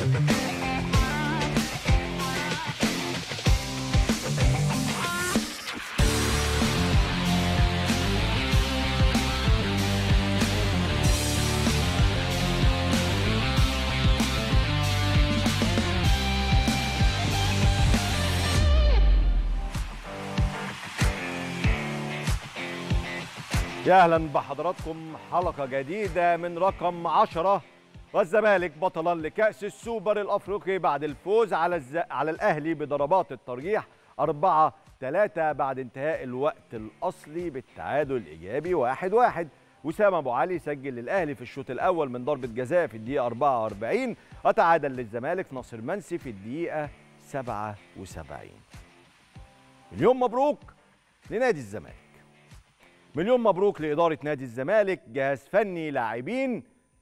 يا اهلا بحضراتكم حلقه جديده من رقم 10 والزمالك بطلا لكاس السوبر الافريقي بعد الفوز على الز... على الاهلي بضربات الترجيح 4 3 بعد انتهاء الوقت الاصلي بالتعادل الايجابي 1 1 وسام ابو علي سجل للاهلي في الشوط الاول من ضربه جزاء في الدقيقه 44 وتعادل للزمالك ناصر منسي في الدقيقه 77 مليون مبروك لنادي الزمالك مليون مبروك لإدارة نادي الزمالك جهاز فني لاعبين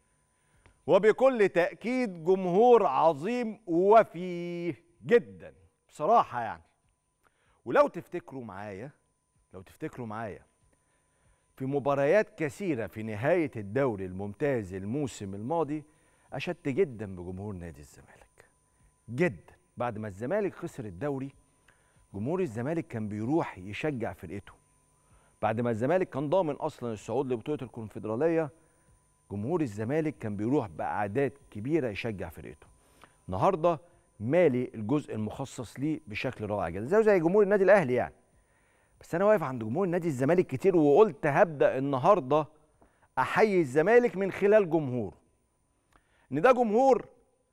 وبكل تأكيد جمهور عظيم وفي جدا بصراحة يعني ولو تفتكروا معايا لو تفتكروا معايا في مباريات كثيرة في نهاية الدوري الممتاز الموسم الماضي أشدت جدا بجمهور نادي الزمالك جدا بعد ما الزمالك خسر الدوري جمهور الزمالك كان بيروح يشجع فرقته بعد ما الزمالك كان ضامن اصلا الصعود لبطوله الكونفدراليه جمهور الزمالك كان بيروح باعداد كبيره يشجع فرقته النهارده مالي الجزء المخصص ليه بشكل رائع جدا زي زي جمهور النادي الاهلي يعني بس انا واقف عند جمهور نادي الزمالك كتير وقلت هبدا النهارده احيي الزمالك من خلال جمهوره ان ده جمهور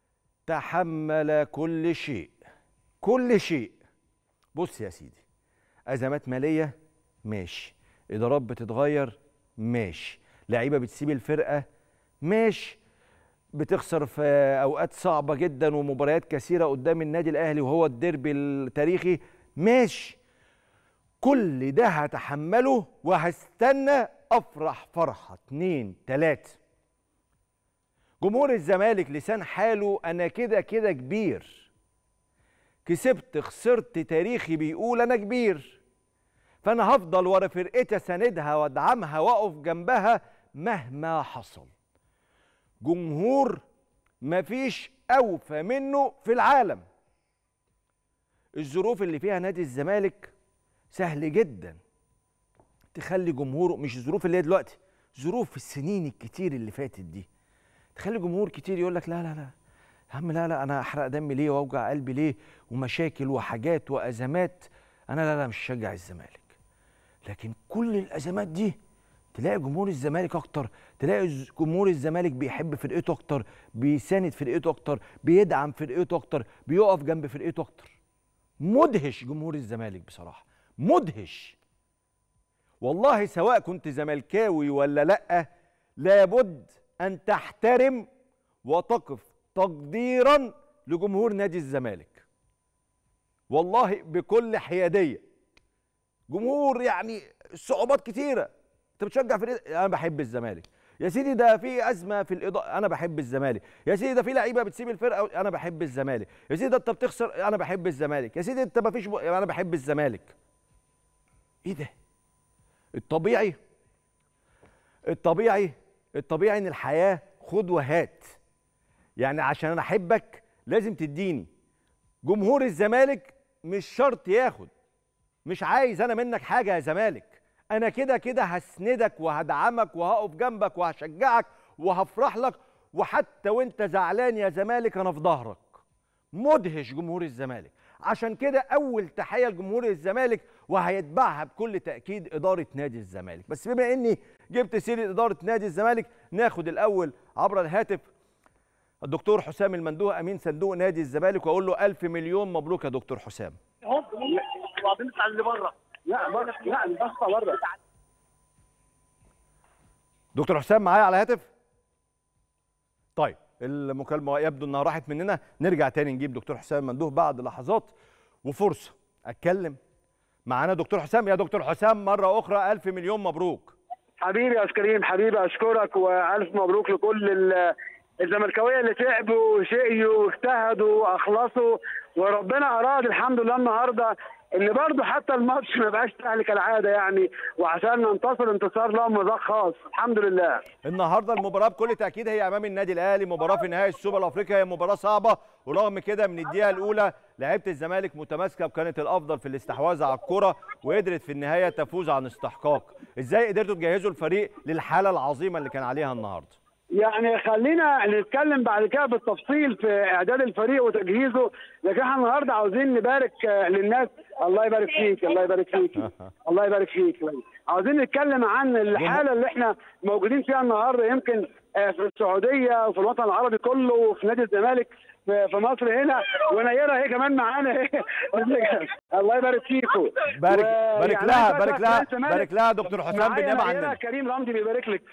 تحمل كل شيء كل شيء بص يا سيدي ازمات ماليه ماشي ادارات بتتغير ماشي لعيبه بتسيب الفرقه ماشي بتخسر في اوقات صعبه جدا ومباريات كثيره قدام النادي الاهلي وهو الديربي التاريخي ماشي كل ده هتحمله وهستنى افرح فرحه اتنين تلاته جمهور الزمالك لسان حاله انا كده كده كبير كسبت خسرت تاريخي بيقول انا كبير فانا هفضل ورا فرقتي اساندها وادعمها واقف جنبها مهما حصل جمهور مفيش اوفى منه في العالم الظروف اللي فيها نادي الزمالك سهل جدا تخلي جمهوره مش الظروف اللي هي دلوقتي ظروف السنين الكتير اللي فاتت دي تخلي جمهور كتير يقول لك لا لا لا يا عم لا لا انا احرق دمي ليه واوجع قلبي ليه ومشاكل وحاجات وازمات انا لا لا مش هشجع الزمالك لكن كل الازمات دي تلاقي جمهور الزمالك اكتر تلاقي جمهور الزمالك بيحب فرقته اكتر بيساند فرقته اكتر بيدعم فرقته اكتر بيقف جنب فرقته اكتر مدهش جمهور الزمالك بصراحه مدهش والله سواء كنت زملكاوي ولا لا لابد ان تحترم وتقف تقديرا لجمهور نادي الزمالك والله بكل حياديه جمهور يعني صعوبات كتيره انت بتشجع فريق انا بحب الزمالك يا سيدي ده في ازمه في الاضاءه انا بحب الزمالك يا سيدي ده في لعيبه بتسيب الفرقه انا بحب الزمالك يا سيدي ده انت بتخسر انا بحب الزمالك يا سيدي انت ما فيش ب... انا بحب الزمالك ايه ده الطبيعي الطبيعي الطبيعي ان الحياه خد وهات يعني عشان انا احبك لازم تديني جمهور الزمالك مش شرط ياخد مش عايز انا منك حاجه يا زمالك انا كده كده هسندك وهدعمك وهقف جنبك وهشجعك وهفرح لك وحتى وانت زعلان يا زمالك انا في ظهرك مدهش جمهور الزمالك عشان كده اول تحيه لجمهور الزمالك وهيتبعها بكل تاكيد اداره نادي الزمالك بس بما اني جبت سيره اداره نادي الزمالك ناخد الاول عبر الهاتف الدكتور حسام المندوه امين صندوق نادي الزمالك واقول له الف مليون مبروك يا دكتور حسام وبعدين نطلع اللي بره لا بره لا البسطه بره دكتور حسام معايا على هاتف طيب المكالمه يبدو انها راحت مننا نرجع تاني نجيب دكتور حسام مندوه بعد لحظات وفرصه اتكلم معانا دكتور حسام يا دكتور حسام مره اخرى الف مليون مبروك حبيبي يا كريم حبيبي اشكرك والف مبروك لكل ال- الزملكاويه اللي تعبوا وشقيوا واجتهدوا واخلصوا وربنا اراد الحمد لله النهارده ان برضه حتى الماتش ما بقاش سهل كالعاده يعني وعشان ننتصر انتصار له مذاق خاص الحمد لله النهارده المباراه بكل تاكيد هي امام النادي الاهلي مباراه في نهائي السوبر الافريقي هي مباراه صعبه ورغم كده من الدقيقه الاولى لعيبه الزمالك متماسكه وكانت الافضل في الاستحواذ على الكره وقدرت في النهايه تفوز عن استحقاق ازاي قدرتوا تجهزوا الفريق للحاله العظيمه اللي كان عليها النهارده يعني خلينا نتكلم بعد كده بالتفصيل في اعداد الفريق وتجهيزه لكن احنا النهارده عاوزين نبارك آه، للناس الله يبارك فيك الله يبارك فيك الله يبارك فيك عاوزين نتكلم عن الحاله اللي احنا موجودين فيها النهارده يمكن آه، في السعوديه وفي الوطن العربي كله وفي نادي الزمالك في في مصر هنا ونيره هي كمان معانا الله يبارك فيكم بارك و- بارك يعني لها أنا بارك فاكر لها في الزمالك بارك لها دكتور حسام معايا بالنيابه نيرة عننا كريم رمزي بيبارك لك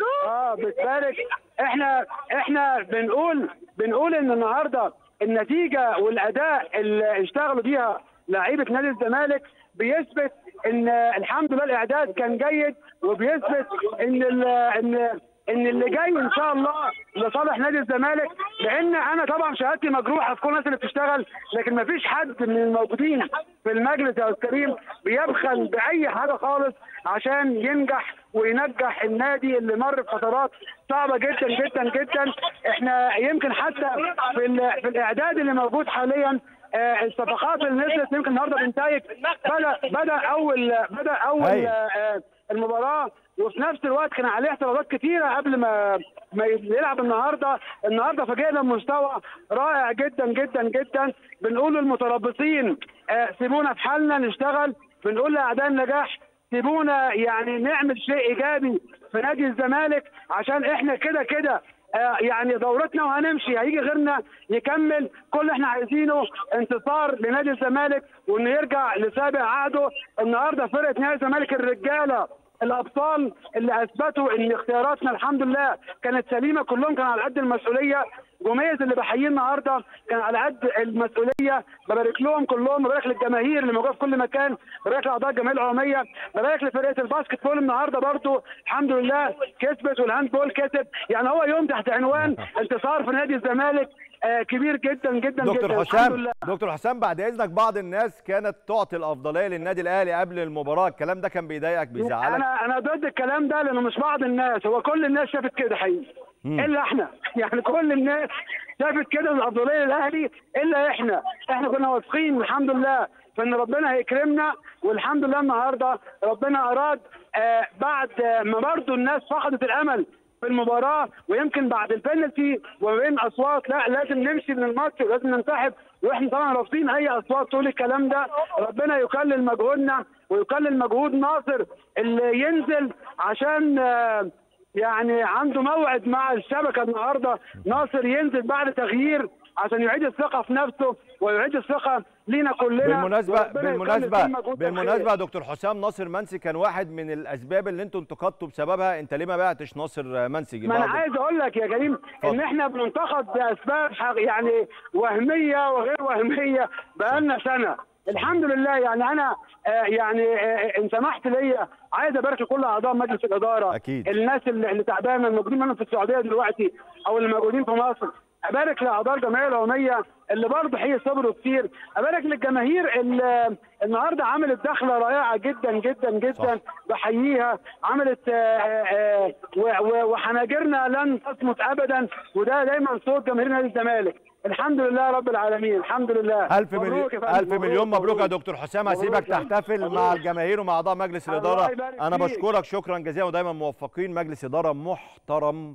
اه بتبارك احنا احنا بنقول بنقول ان النهارده النتيجه والاداء اللي اشتغلوا بيها لعيبه نادي الزمالك بيثبت ان الحمد لله الاعداد كان جيد وبيثبت ان ال- ان ان اللي جاي ان شاء الله لصالح نادي الزمالك لان انا طبعا شهادتي مجروحه في كل الناس اللي بتشتغل لكن ما فيش حد من الموجودين في المجلس يا استاذ كريم بيبخل باي حاجه خالص عشان ينجح وينجح النادي اللي مر بفترات صعبه جدا جدا جدا احنا يمكن حتى في ال- في الاعداد اللي موجود حاليا آه، الصفقات اللي نزلت يمكن النهارده بنتائج بدا بدا اول بدا اول هايل. آه، المباراه وفي نفس الوقت كان عليه اعتراضات كتيره قبل ما ما يلعب النهارده النهارده فاجئنا بمستوى رائع جدا جدا جدا بنقول للمتربصين آه، سيبونا في حالنا نشتغل بنقول لاعداء النجاح سيبونا يعني نعمل شيء ايجابي في نادي الزمالك عشان احنا كده كده آه، يعني دورتنا وهنمشي هيجي غيرنا يكمل كل اللي احنا عايزينه انتصار لنادي الزمالك وانه يرجع لسابق عهده النهارده فرقه نادي الزمالك الرجاله الابطال اللي اثبتوا ان اختياراتنا الحمد لله كانت سليمه كلهم كانوا على قد المسؤوليه جميز اللي بحييه النهارده كان على قد المسؤوليه ببارك لهم كلهم ببارك للجماهير اللي موجوده في كل مكان ببارك لاعضاء الجمعيه العموميه ببارك لفرقه الباسكت بول النهارده برضو الحمد لله كسبت والهاند بول كسب يعني هو يوم تحت عنوان انتصار في نادي الزمالك آه كبير جدا جدا دكتور جدا الحمد حسام لله دكتور حسام بعد اذنك بعض الناس كانت تعطي الافضليه للنادي الاهلي قبل المباراه الكلام ده كان بيضايقك بيزعلك انا انا ضد الكلام ده لانه مش بعض الناس هو كل الناس شافت كده حقيقي الا احنا يعني كل الناس شافت كده الافضليه للاهلي الا احنا احنا كنا واثقين الحمد لله فان ربنا هيكرمنا والحمد لله النهارده ربنا اراد آه بعد آه ما برضه الناس فقدت الامل في المباراه ويمكن بعد البنالتي وبين اصوات لا لازم نمشي من الماتش ولازم ننسحب واحنا طبعا رافضين اي اصوات تقول الكلام ده ربنا يكلل مجهودنا ويكلل مجهود ناصر اللي ينزل عشان آه، يعني عنده موعد مع الشبكه النهارده ناصر ينزل بعد تغيير عشان يعيد الثقه في نفسه ويعيد الثقه لينا كلنا بالمناسبه وربنا يكلل بالمناسبه فيه مجهود بالمناسبه الخير. يا دكتور حسام ناصر منسي كان واحد من الاسباب اللي انتوا انتقدتوا بسببها انت ليه ما بعتش ناصر منسي ما انا بعض- عايز اقول لك يا كريم اتفضل. ان احنا بننتقد باسباب حق- يعني وهميه وغير وهميه بقالنا سنه الحمد لله يعني انا آه، يعني آه، ان سمحت ليا عايز ابارك لكل اعضاء مجلس الاداره أكيد. الناس اللي اللي تعبانه الموجودين منهم في السعوديه دلوقتي او اللي موجودين في مصر ابارك لاعضاء الجمعيه العموميه اللي برضه حقيقي صبروا كتير ابارك للجماهير اللي النهارده عملت دخله رائعه جدا جدا جدا صح. بحييها عملت آه، آه، و- و- وحناجرنا لن تصمت ابدا وده دايما صوت جماهير نادي الزمالك الحمد لله رب العالمين الحمد لله ألف مليون مبروك يا فندم، ألف مليون مبروك يا دكتور حسام مبروك هسيبك يا فندم. تحتفل مبروك. مع الجماهير ومع أعضاء مجلس الله الإدارة يبارك أنا فيك. بشكرك شكرا جزيلا ودايما موفقين مجلس إدارة محترم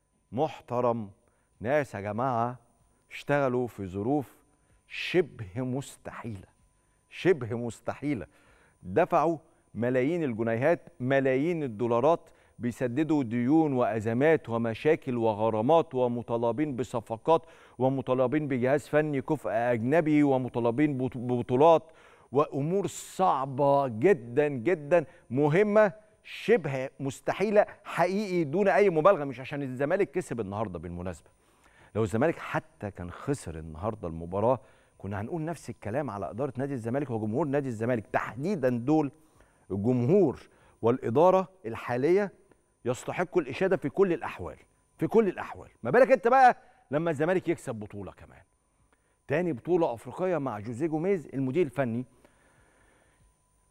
محترم ناس يا جماعة اشتغلوا في ظروف شبه مستحيلة شبه مستحيلة دفعوا ملايين الجنيهات ملايين الدولارات بيسددوا ديون وأزمات ومشاكل وغرامات ومطالبين بصفقات ومطالبين بجهاز فني كفء أجنبي ومطالبين بط- ببطولات وأمور صعبة جدا جدا مهمة شبه مستحيلة حقيقي دون أي مبالغة مش عشان الزمالك كسب النهاردة بالمناسبة لو الزمالك حتى كان خسر النهارده المباراه كنا هنقول نفس الكلام على اداره نادي الزمالك وجمهور نادي الزمالك تحديدا دول الجمهور والاداره الحاليه يستحقوا الاشاده في كل الاحوال في كل الاحوال ما بالك انت بقى لما الزمالك يكسب بطوله كمان تاني بطوله افريقيه مع جوزيه جوميز المدير الفني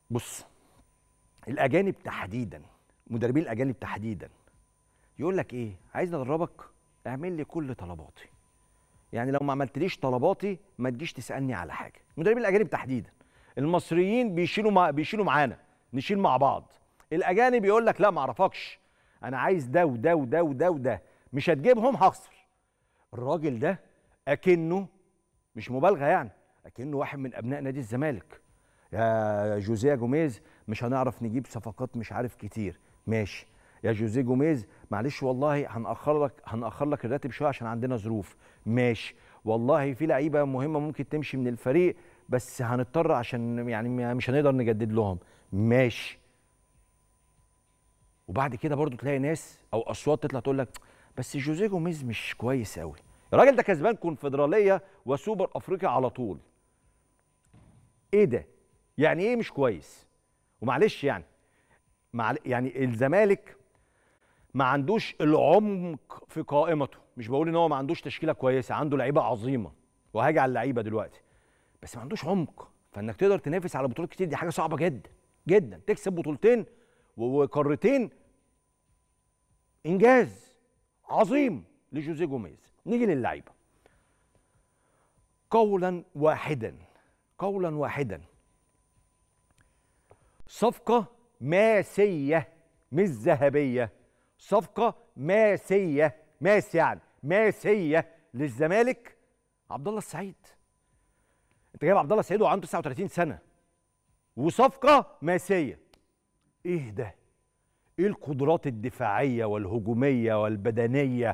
بص الاجانب تحديدا مدربين الاجانب تحديدا يقول لك ايه عايز ادربك اعمل لي كل طلباتي يعني لو ما عملتليش طلباتي ما تجيش تسالني على حاجه المدربين الاجانب تحديدا المصريين بيشيلوا مع بيشيلوا معانا نشيل مع بعض الاجانب يقول لك لا ما اعرفكش انا عايز ده وده وده وده وده مش هتجيبهم هخسر الراجل ده اكنه مش مبالغه يعني اكنه واحد من ابناء نادي الزمالك يا جوزيه جوميز مش هنعرف نجيب صفقات مش عارف كتير ماشي يا جوزيه جوميز معلش والله هنأخر لك هنأخر لك الراتب شويه عشان عندنا ظروف ماشي والله في لعيبه مهمه ممكن تمشي من الفريق بس هنضطر عشان يعني مش هنقدر نجدد لهم ماشي وبعد كده برضو تلاقي ناس او اصوات تطلع تقول لك بس جوزيه جوميز مش كويس قوي الراجل ده كسبان كونفدراليه وسوبر افريقيا على طول ايه ده يعني ايه مش كويس ومعلش يعني مع يعني الزمالك ما عندوش العمق في قائمته مش بقول ان هو ما عندوش تشكيله كويسه عنده لعيبه عظيمه وهاجي على اللعيبه دلوقتي بس ما عندوش عمق فانك تقدر تنافس على بطولات كتير دي حاجه صعبه جدا جدا تكسب بطولتين وقارتين انجاز عظيم لجوزيه جوميز نيجي للعيبه قولا واحدا قولا واحدا صفقه ماسيه مش ذهبيه صفقه ماسيه ماس يعني ماسيه للزمالك عبد الله السعيد انت جايب عبد الله السعيد وعنده 39 سنه وصفقه ماسيه ايه ده ايه القدرات الدفاعيه والهجوميه والبدنيه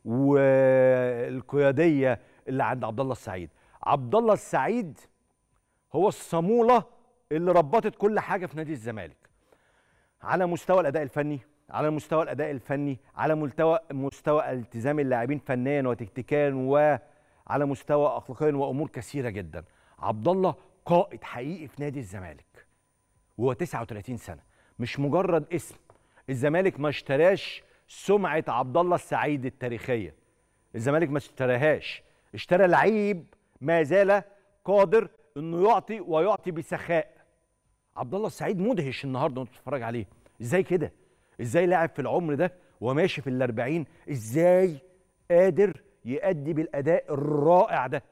والقياديه اللي عند عبد الله السعيد عبد الله السعيد هو الصاموله اللي ربطت كل حاجه في نادي الزمالك على مستوى الاداء الفني على مستوى الاداء الفني على مستوى مستوى التزام اللاعبين فنيا وتكتيكيا وعلى مستوى اخلاقيا وامور كثيره جدا عبد الله قائد حقيقي في نادي الزمالك وهو 39 سنه مش مجرد اسم الزمالك ما اشتراش سمعه عبد الله السعيد التاريخيه الزمالك ما اشتراهاش اشترى لعيب ما زال قادر انه يعطي ويعطي بسخاء عبد الله السعيد مدهش النهارده وانت بتتفرج عليه ازاي كده ازاي لاعب في العمر ده وماشي في الأربعين ازاي قادر يأدي بالأداء الرائع ده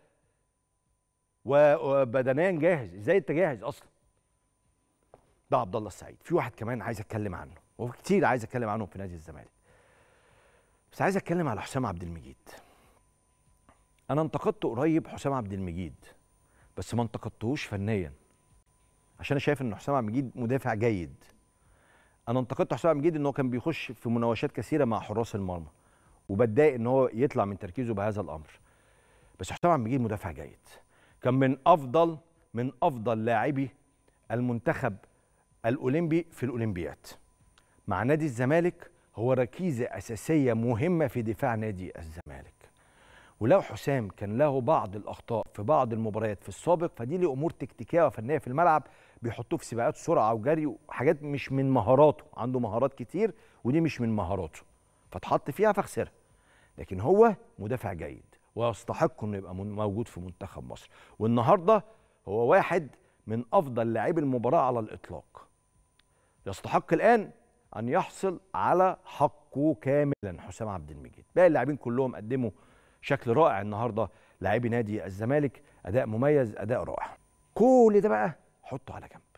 وبدنيا جاهز ازاي انت جاهز اصلا ده عبد الله السعيد في واحد كمان عايز اتكلم عنه وكتير عايز اتكلم عنه في نادي الزمالك بس عايز اتكلم على حسام عبد المجيد انا انتقدت قريب حسام عبد المجيد بس ما انتقدتهوش فنيا عشان انا شايف ان حسام عبد المجيد مدافع جيد انا انتقدت حسام عبد المجيد ان هو كان بيخش في مناوشات كثيره مع حراس المرمى وبتضايق ان هو يطلع من تركيزه بهذا الامر بس حسام عبد المجيد مدافع جيد كان من افضل من افضل لاعبي المنتخب الاولمبي في الاولمبياد مع نادي الزمالك هو ركيزه اساسيه مهمه في دفاع نادي الزمالك ولو حسام كان له بعض الاخطاء في بعض المباريات في السابق فدي له امور تكتيكيه وفنيه في الملعب بيحطوه في سباقات سرعه وجري وحاجات مش من مهاراته عنده مهارات كتير ودي مش من مهاراته فاتحط فيها فخسرها لكن هو مدافع جيد ويستحق انه يبقى موجود في منتخب مصر والنهارده هو واحد من افضل لاعبي المباراه على الاطلاق يستحق الان ان يحصل على حقه كاملا حسام عبد المجيد باقي اللاعبين كلهم قدموا شكل رائع النهارده لاعبي نادي الزمالك اداء مميز اداء رائع كل ده بقى حطه على جنب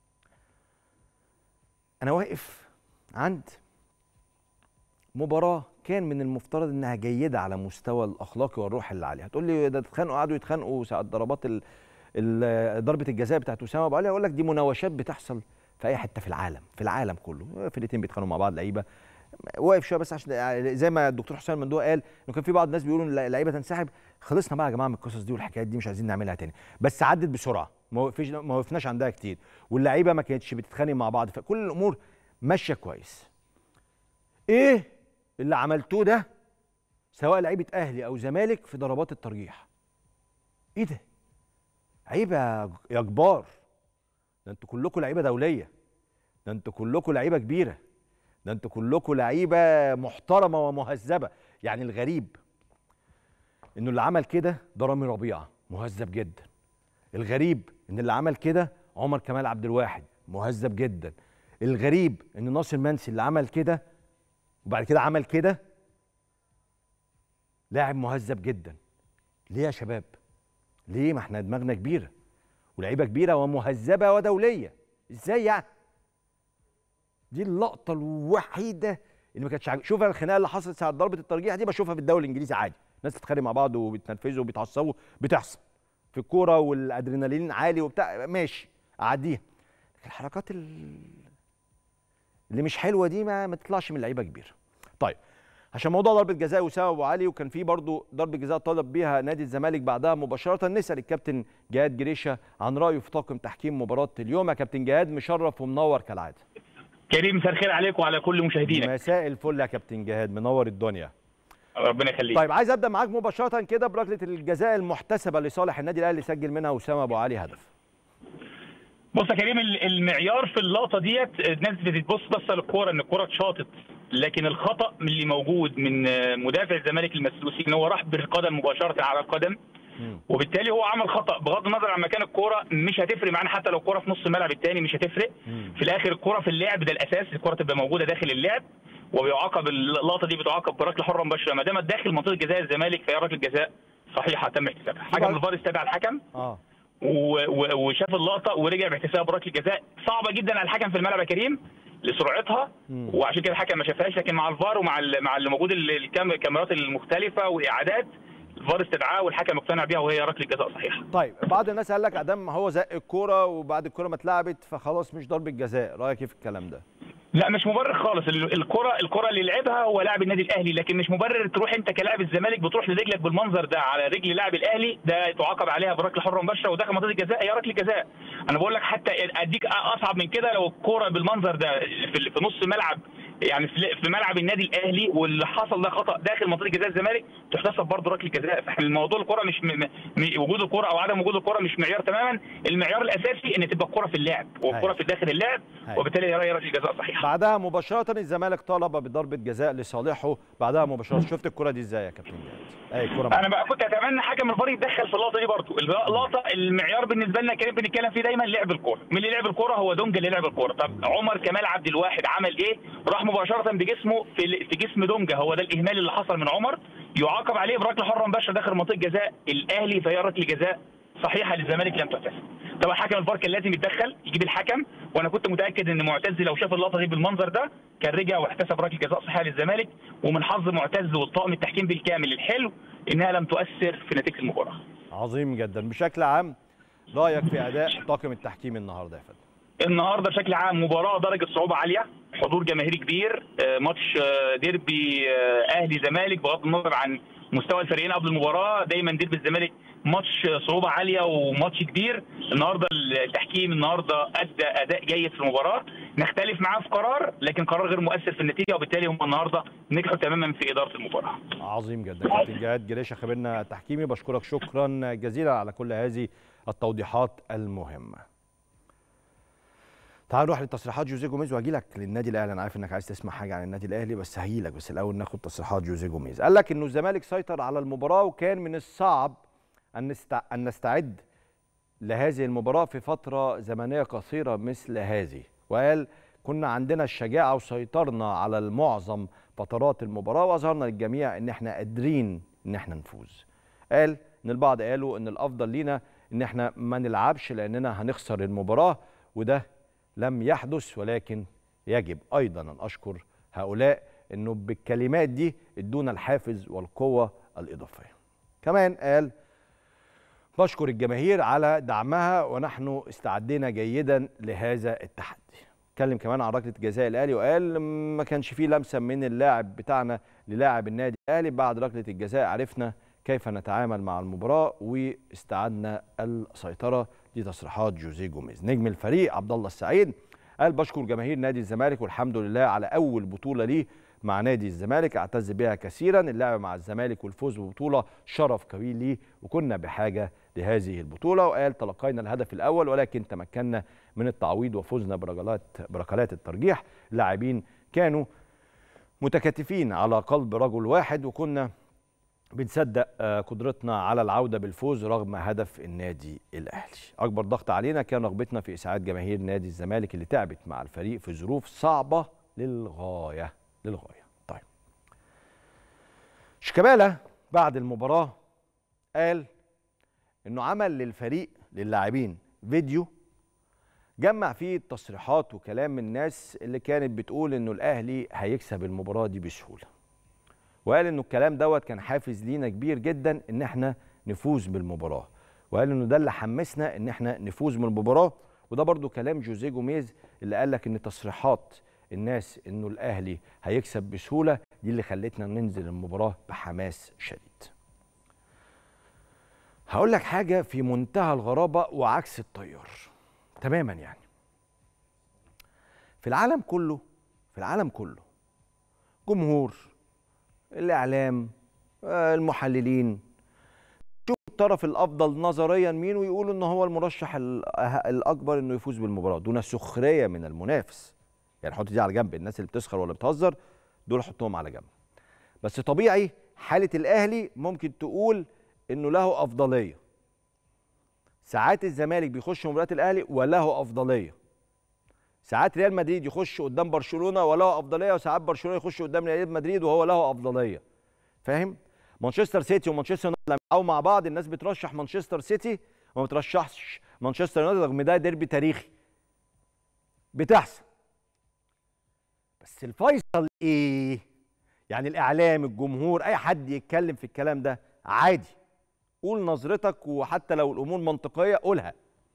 انا واقف عند مباراه كان من المفترض انها جيده على مستوى الاخلاقي والروح اللي عليها هتقول لي ده اتخانقوا قعدوا يتخانقوا ساعه ضربات ال... ال... ضربه الجزاء بتاعت اسامه ابو علي اقول لك دي مناوشات بتحصل في اي حته في العالم في العالم كله فرقتين بيتخانقوا مع بعض لعيبه واقف شويه بس عشان زي ما الدكتور حسام مندوق قال انه كان في بعض الناس بيقولوا ان اللعيبه تنسحب خلصنا بقى يا جماعه من القصص دي والحكايات دي مش عايزين نعملها تاني بس عدت بسرعه ما وقفش ما وقفناش عندها كتير واللعيبه ما كانتش بتتخانق مع بعض فكل الامور ماشيه كويس ايه اللي عملتوه ده سواء لعيبه اهلي او زمالك في ضربات الترجيح ايه ده عيب يا يا كبار ده انتوا كلكم لعيبه دوليه ده انتوا كلكم لعيبه كبيره ده انتوا كلكم لعيبه محترمه ومهذبه يعني الغريب انه اللي عمل كده ده رامي ربيعه مهذب جدا الغريب ان اللي عمل كده عمر كمال عبد الواحد مهذب جدا الغريب ان ناصر منسي اللي عمل كده وبعد كده عمل كده لاعب مهذب جدا ليه يا شباب ليه ما احنا دماغنا كبيره ولعيبه كبيره ومهذبه ودوليه ازاي يعني دي اللقطه الوحيده اللي ما كانتش عاجب شوف الخناقه اللي حصلت ساعه ضربه الترجيح دي بشوفها في الدوري الانجليزي عادي ناس تتخانق مع بعض وبيتنرفزوا وبيتعصبوا بتحصل في الكوره والادرينالين عالي وبتاع ماشي اعديها لكن الحركات ال- اللي مش حلوه دي ما, ما تطلعش من لعيبه كبيره طيب عشان موضوع ضربه جزاء وسام ابو علي وكان في برضه ضربه جزاء طلب بيها نادي الزمالك بعدها مباشره نسال الكابتن جهاد جريشه عن رايه في طاقم تحكيم مباراه اليوم يا كابتن جهاد مشرف ومنور كالعاده كريم مساء الخير عليك وعلى كل مشاهدينك مساء الفل يا كابتن جهاد منور الدنيا ربنا يخليك طيب عايز ابدا معاك مباشره كده بركله الجزاء المحتسبه لصالح النادي الاهلي سجل منها وسام ابو علي هدف بص يا كريم ال- المعيار في اللقطه ديت الناس بتبص بس للكوره ان الكوره اتشاطت لكن الخطا من اللي موجود من آه، مدافع الزمالك المسلوسي ان هو راح بالقدم مباشره على القدم مم. وبالتالي هو عمل خطا بغض النظر عن مكان الكوره مش هتفرق معانا حتى لو الكوره في نص الملعب الثاني مش هتفرق مم. في الاخر الكوره في اللعب ده الاساس الكوره تبقى موجوده داخل اللعب وبيعاقب اللقطه دي بتعاقب بركله حره مباشره ما دامت داخل منطقه جزاء الزمالك فهي ركله جزاء صحيحه تم احتسابها حكم الفار استدعى الحكم اه و- و- وشاف اللقطه ورجع باحتساب ركله جزاء صعبه جدا على الحكم في الملعب يا كريم لسرعتها مم. وعشان كده الحكم ما شافهاش لكن مع الفار ومع ال- مع اللي موجود ال- الكام- الكاميرات المختلفه واعادات الفار استدعاه والحكم اقتنع بيها وهي ركله جزاء صحيحه طيب بعض الناس قال لك ادام هو زق الكوره وبعد الكوره ما اتلعبت فخلاص مش ضربه جزاء رايك ايه في الكلام ده لا مش مبرر خالص ال- الكره الكره اللي لعبها هو لاعب النادي الاهلي لكن مش مبرر تروح انت كلاعب الزمالك بتروح لرجلك بالمنظر ده على رجل لاعب الاهلي ده تعاقب عليها بركله حره مباشره وداخل منطقه الجزاء هي ركله جزاء انا بقول لك حتى اديك اصعب من كده لو الكره بالمنظر ده في في نص ملعب يعني في في ملعب النادي الاهلي واللي حصل ده خطا داخل منطقه جزاء الزمالك تحتسب برضه ركله جزاء فاحنا الموضوع الكره مش م... م... وجود الكره او عدم وجود الكره مش معيار تماما المعيار الاساسي ان تبقى الكره في اللعب والكره أيوة. في داخل اللعب أيوة. وبالتالي هي ركله جزاء صحيحه بعدها مباشره الزمالك طالب بضربه جزاء لصالحه بعدها مباشره شفت الكره دي ازاي يا كابتن جهاد اي كره انا بقى كنت اتمنى حكم الفار يتدخل في اللقطه دي برضه اللقطه المعيار بالنسبه لنا كريم بنتكلم فيه دايما لعب الكوره مين اللي لعب الكوره هو دونجا اللي لعب الكوره طب عمر كمال عبد الواحد عمل ايه راح مباشره بجسمه في في جسم دونجا هو ده الاهمال اللي حصل من عمر يعاقب عليه بركله حره مباشره داخل منطقه جزاء الاهلي فهي ركله جزاء صحيحه للزمالك لم تحتسب طبعا حكم الفار كان لازم يتدخل يجيب الحكم وانا كنت متاكد ان معتز لو شاف اللقطه دي بالمنظر ده كان رجع واحتسب ركله جزاء صحيحه للزمالك ومن حظ معتز والطاقم التحكيم بالكامل الحلو انها لم تؤثر في نتيجه المباراه عظيم جدا بشكل عام رايك في اداء طاقم التحكيم النهارده يا فندم النهارده بشكل عام مباراه درجه صعوبه عاليه حضور جماهيري كبير آه، ماتش آه، ديربي آه، اهلي زمالك بغض النظر عن مستوى الفريقين قبل المباراه دايما ديربي الزمالك ماتش آه، صعوبه عاليه وماتش كبير النهارده التحكيم النهارده ادى اداء جيد في المباراه نختلف معاه في قرار لكن قرار غير مؤثر في النتيجه وبالتالي هم النهارده نجحوا تماما في اداره المباراه عظيم جدا كابتن جهاد جريشه خبيرنا التحكيمي بشكرك شكرا جزيلا على كل هذه التوضيحات المهمه تعال نروح لتصريحات جوزيه جوميز واجي لك للنادي الاهلي انا عارف انك عايز تسمع حاجه عن النادي الاهلي بس هجي لك بس الاول ناخد تصريحات جوزيه جوميز قال لك انه الزمالك سيطر على المباراه وكان من الصعب ان نستع... ان نستعد لهذه المباراه في فتره زمنيه قصيره مثل هذه وقال كنا عندنا الشجاعه وسيطرنا على المعظم فترات المباراه واظهرنا للجميع ان احنا قادرين ان احنا نفوز قال ان البعض قالوا ان الافضل لينا ان احنا ما نلعبش لاننا هنخسر المباراه وده لم يحدث ولكن يجب ايضا ان اشكر هؤلاء انه بالكلمات دي ادونا الحافز والقوه الاضافيه كمان قال بشكر الجماهير على دعمها ونحن استعدينا جيدا لهذا التحدي اتكلم كمان عن ركله جزاء الاهلي وقال ما كانش فيه لمسه من اللاعب بتاعنا للاعب النادي الاهلي بعد ركله الجزاء عرفنا كيف نتعامل مع المباراه واستعدنا السيطره دي تصريحات جوزيه جوميز نجم الفريق عبد الله السعيد قال بشكر جماهير نادي الزمالك والحمد لله على اول بطوله ليه مع نادي الزمالك اعتز بها كثيرا اللعب مع الزمالك والفوز ببطوله شرف كبير ليه وكنا بحاجه لهذه البطوله وقال تلقينا الهدف الاول ولكن تمكنا من التعويض وفزنا برجلات بركلات الترجيح اللاعبين كانوا متكاتفين على قلب رجل واحد وكنا بنصدق آه، قدرتنا على العوده بالفوز رغم هدف النادي الاهلي اكبر ضغط علينا كان رغبتنا في اسعاد جماهير نادي الزمالك اللي تعبت مع الفريق في ظروف صعبه للغايه للغايه طيب شيكابالا بعد المباراه قال انه عمل للفريق للاعبين فيديو جمع فيه التصريحات وكلام من الناس اللي كانت بتقول انه الاهلي هيكسب المباراه دي بسهوله وقال انه الكلام دوت كان حافز لينا كبير جدا ان احنا نفوز بالمباراه وقال انه ده اللي حمسنا ان احنا نفوز من المباراه وده برضو كلام جوزيه جوميز اللي قال لك ان تصريحات الناس انه الاهلي هيكسب بسهوله دي اللي خلتنا ننزل المباراه بحماس شديد هقول لك حاجه في منتهى الغرابه وعكس التيار تماما يعني في العالم كله في العالم كله جمهور الاعلام آه، المحللين شوف الطرف الافضل نظريا مين ويقولوا ان هو المرشح ال- أه- الاكبر انه يفوز بالمباراه دون سخريه من المنافس يعني حط دي على جنب الناس اللي بتسخر ولا بتهزر دول حطهم على جنب بس طبيعي حاله الاهلي ممكن تقول انه له افضليه ساعات الزمالك بيخش مباريات الاهلي وله افضليه ساعات ريال مدريد يخش قدام برشلونه وله افضليه وساعات برشلونه يخش قدام ريال مدريد وهو له افضليه فاهم مانشستر سيتي ومانشستر يونايتد لما يلعبوا مع بعض الناس بترشح مانشستر سيتي وما بترشحش مانشستر يونايتد رغم ده ديربي تاريخي بتحصل بس الفيصل ايه يعني الاعلام الجمهور اي حد يتكلم في الكلام ده عادي قول نظرتك وحتى لو الامور منطقيه قولها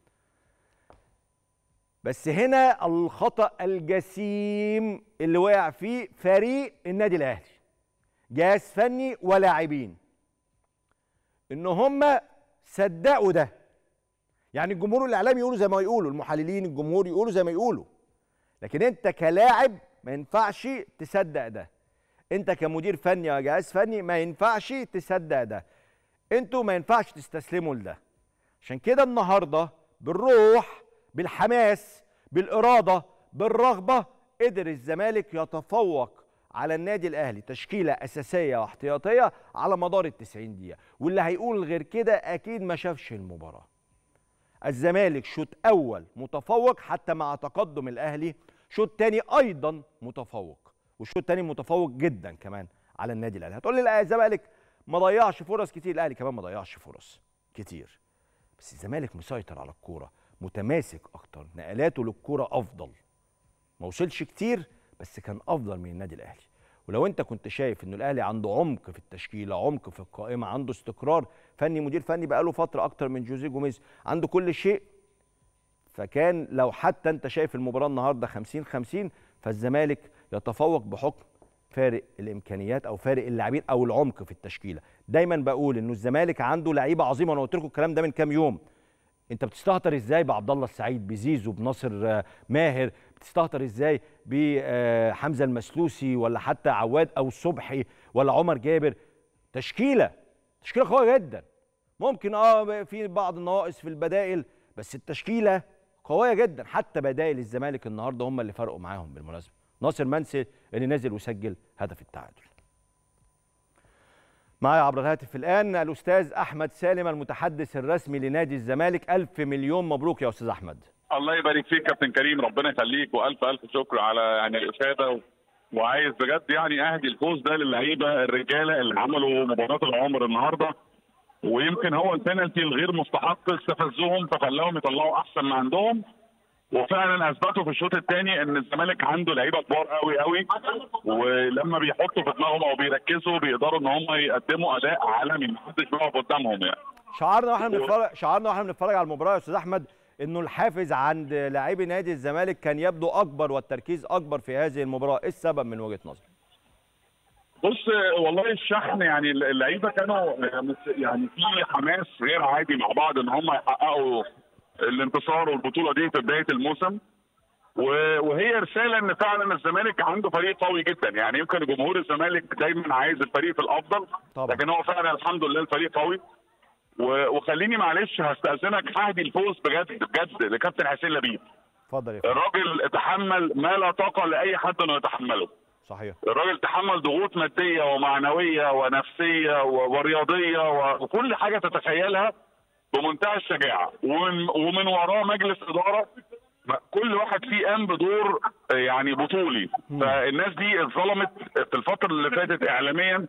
بس هنا الخطا الجسيم اللي وقع فيه فريق النادي الاهلي جهاز فني ولاعبين ان هم صدقوا ده يعني الجمهور والاعلام يقولوا زي ما يقولوا المحللين الجمهور يقولوا زي ما يقولوا لكن انت كلاعب ما ينفعش تصدق ده انت كمدير فني او جهاز فني ما ينفعش تصدق ده انتوا ما ينفعش تستسلموا لده عشان كده النهارده بالروح بالحماس بالاراده بالرغبه قدر الزمالك يتفوق على النادي الاهلي تشكيله اساسيه واحتياطيه على مدار ال 90 دقيقه واللي هيقول غير كده اكيد ما شافش المباراه الزمالك شوط اول متفوق حتى مع تقدم الاهلي شوط تاني ايضا متفوق والشوط التاني متفوق جدا كمان على النادي الاهلي هتقول لي لا الزمالك ما ضيعش فرص كتير الاهلي كمان ما ضيعش فرص كتير بس الزمالك مسيطر على الكوره متماسك اكتر نقلاته للكوره افضل ما وصلش كتير بس كان افضل من النادي الاهلي ولو انت كنت شايف انه الاهلي عنده عمق في التشكيله عمق في القائمه عنده استقرار فني مدير فني بقاله فتره اكتر من جوزيه جوميز عنده كل شيء فكان لو حتى انت شايف المباراه النهارده 50 50 فالزمالك يتفوق بحكم فارق الامكانيات او فارق اللاعبين او العمق في التشكيله دايما بقول انه الزمالك عنده لعيبه عظيمه وانا قلت لكم الكلام ده من كام يوم انت بتستهتر ازاي بعبد الله السعيد بزيزو بناصر آه، ماهر بتستهتر ازاي بحمزه المسلوسي ولا حتى عواد او صبحي ولا عمر جابر تشكيله تشكيله قويه جدا ممكن اه في بعض النواقص في البدائل بس التشكيله قويه جدا حتى بدائل الزمالك النهارده هم اللي فرقوا معاهم بالمناسبه ناصر منسي اللي نزل وسجل هدف التعادل معايا عبر الهاتف الان الاستاذ احمد سالم المتحدث الرسمي لنادي الزمالك الف مليون مبروك يا استاذ احمد الله يبارك فيك كابتن كريم ربنا يخليك والف الف شكر على يعني الافاده و... وعايز بجد يعني اهدي الفوز ده للعيبه الرجاله اللي عملوا مباراه العمر النهارده ويمكن هو البنالتي الغير مستحق استفزهم فخلاهم يطلعوا احسن ما عندهم وفعلا اثبتوا في الشوط الثاني ان الزمالك عنده لعيبه كبار قوي قوي ولما بيحطوا في دماغهم او بيركزوا بيقدروا ان هم يقدموا اداء عالمي محدش بيقف قدامهم يعني شعارنا واحنا بنتفرج شعارنا واحنا بنتفرج على المباراه يا استاذ احمد انه الحافز عند لاعبي نادي الزمالك كان يبدو اكبر والتركيز اكبر في هذه المباراه ايه السبب من وجهه نظرك بص والله الشحن يعني اللعيبه كانوا يعني في حماس غير عادي مع بعض ان هم يحققوا الانتصار والبطوله دي في بدايه الموسم و- وهي رساله ان فعلا الزمالك عنده فريق قوي جدا يعني يمكن جمهور الزمالك دايما عايز الفريق في الافضل طبعا. لكن هو فعلا الحمد لله الفريق قوي و- وخليني معلش هستاذنك ههدي الفوز بجد بجد لكابتن حسين لبيب اتفضل يا فندم الراجل اتحمل ما لا طاقه لاي حد انه يتحمله صحيح الراجل تحمل ضغوط ماديه ومعنويه ونفسيه و- ورياضيه و- وكل حاجه تتخيلها بمنتهى الشجاعه ومن, ومن وراه مجلس اداره ما- كل واحد فيه قام بدور يعني بطولي فالناس دي اتظلمت في الفتره اللي فاتت اعلاميا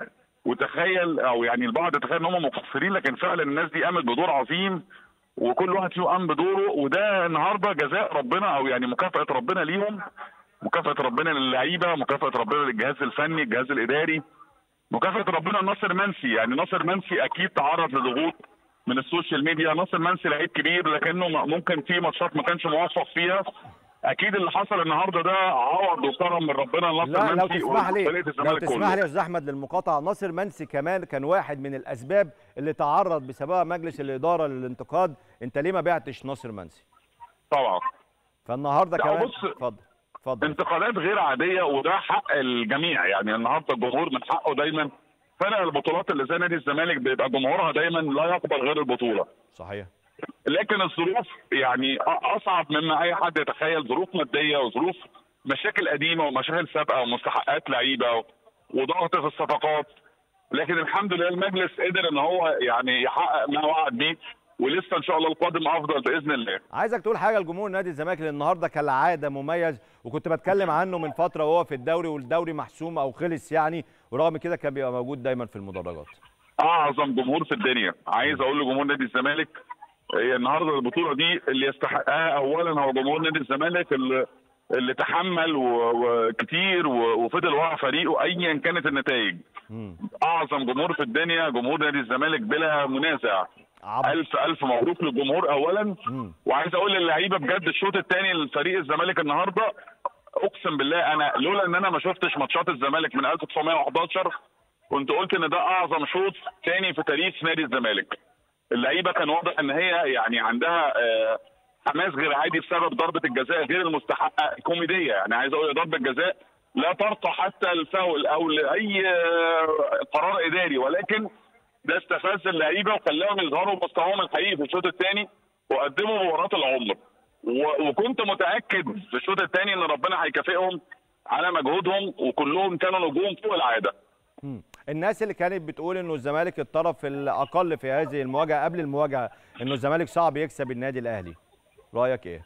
وتخيل او يعني البعض تخيل ان هم مقصرين لكن فعلا الناس دي قامت بدور عظيم وكل واحد فيهم قام بدوره وده النهارده جزاء ربنا او يعني مكافاه ربنا ليهم مكافاه ربنا للعيبه مكافاه ربنا للجهاز الفني الجهاز الاداري مكافاه ربنا لناصر منسي يعني ناصر منسي اكيد تعرض لضغوط من السوشيال ميديا ناصر منسي لعيب كبير لكنه م- ممكن في ماتشات ما كانش موفق فيها اكيد اللي حصل النهارده ده عوض وكرم من ربنا لناصر لا لو منسي تسمح لي وفرقة لو الزمالك تسمح كله. لي يا استاذ احمد للمقاطعه ناصر منسي كمان كان واحد من الاسباب اللي تعرض بسببها مجلس الاداره للانتقاد انت ليه ما بعتش ناصر منسي طبعا فالنهارده لا، كمان بص، اتفضل اتفضل انتقادات غير عاديه وده حق الجميع يعني النهارده الجمهور من حقه دايما فرق البطولات اللي زي نادي الزمالك بيبقى جمهورها دايما لا يقبل غير البطوله صحيح لكن الظروف يعني أ- اصعب مما اي حد يتخيل ظروف ماديه وظروف مشاكل قديمه ومشاكل سابقه ومستحقات لعيبه و- وضغط في الصفقات لكن الحمد لله المجلس قدر ان هو يعني يحقق ما وعد بيه ولسه ان شاء الله القادم افضل باذن الله عايزك تقول حاجه لجمهور نادي الزمالك اللي النهارده كالعاده مميز وكنت بتكلم عنه من فتره وهو في الدوري والدوري محسوم او خلص يعني ورغم كده كان بيبقى موجود دايما في المدرجات اعظم جمهور في الدنيا عايز اقول لجمهور نادي الزمالك هي النهارده البطوله دي اللي يستحقها اولا هو جمهور نادي الزمالك اللي اللي تحمل و- وكتير و- وفضل ورا فريقه ايا كانت النتائج مم. اعظم جمهور في الدنيا جمهور نادي الزمالك بلا منازع عبد الف الف مبروك للجمهور اولا مم. وعايز اقول للعيبه بجد الشوط الثاني لفريق الزمالك النهارده اقسم بالله انا لولا ان انا ما شفتش ماتشات الزمالك من 1911 كنت قلت ان ده اعظم شوط ثاني في تاريخ نادي الزمالك اللعيبه كان واضح ان هي يعني عندها آه، حماس غير عادي بسبب ضربه الجزاء غير المستحقه كوميديه يعني عايز اقول ضربه جزاء لا ترقى حتى الفاول او لاي آه، قرار اداري ولكن ده استفز اللعيبه وخلاهم يظهروا مستواهم الحقيقي في الشوط الثاني وقدموا مباراه العمر و- وكنت متاكد في الشوط الثاني ان ربنا هيكافئهم على مجهودهم وكلهم كانوا نجوم فوق العاده مم. الناس اللي كانت بتقول انه الزمالك الطرف الاقل في هذه المواجهه قبل المواجهه انه الزمالك صعب يكسب النادي الاهلي رايك ايه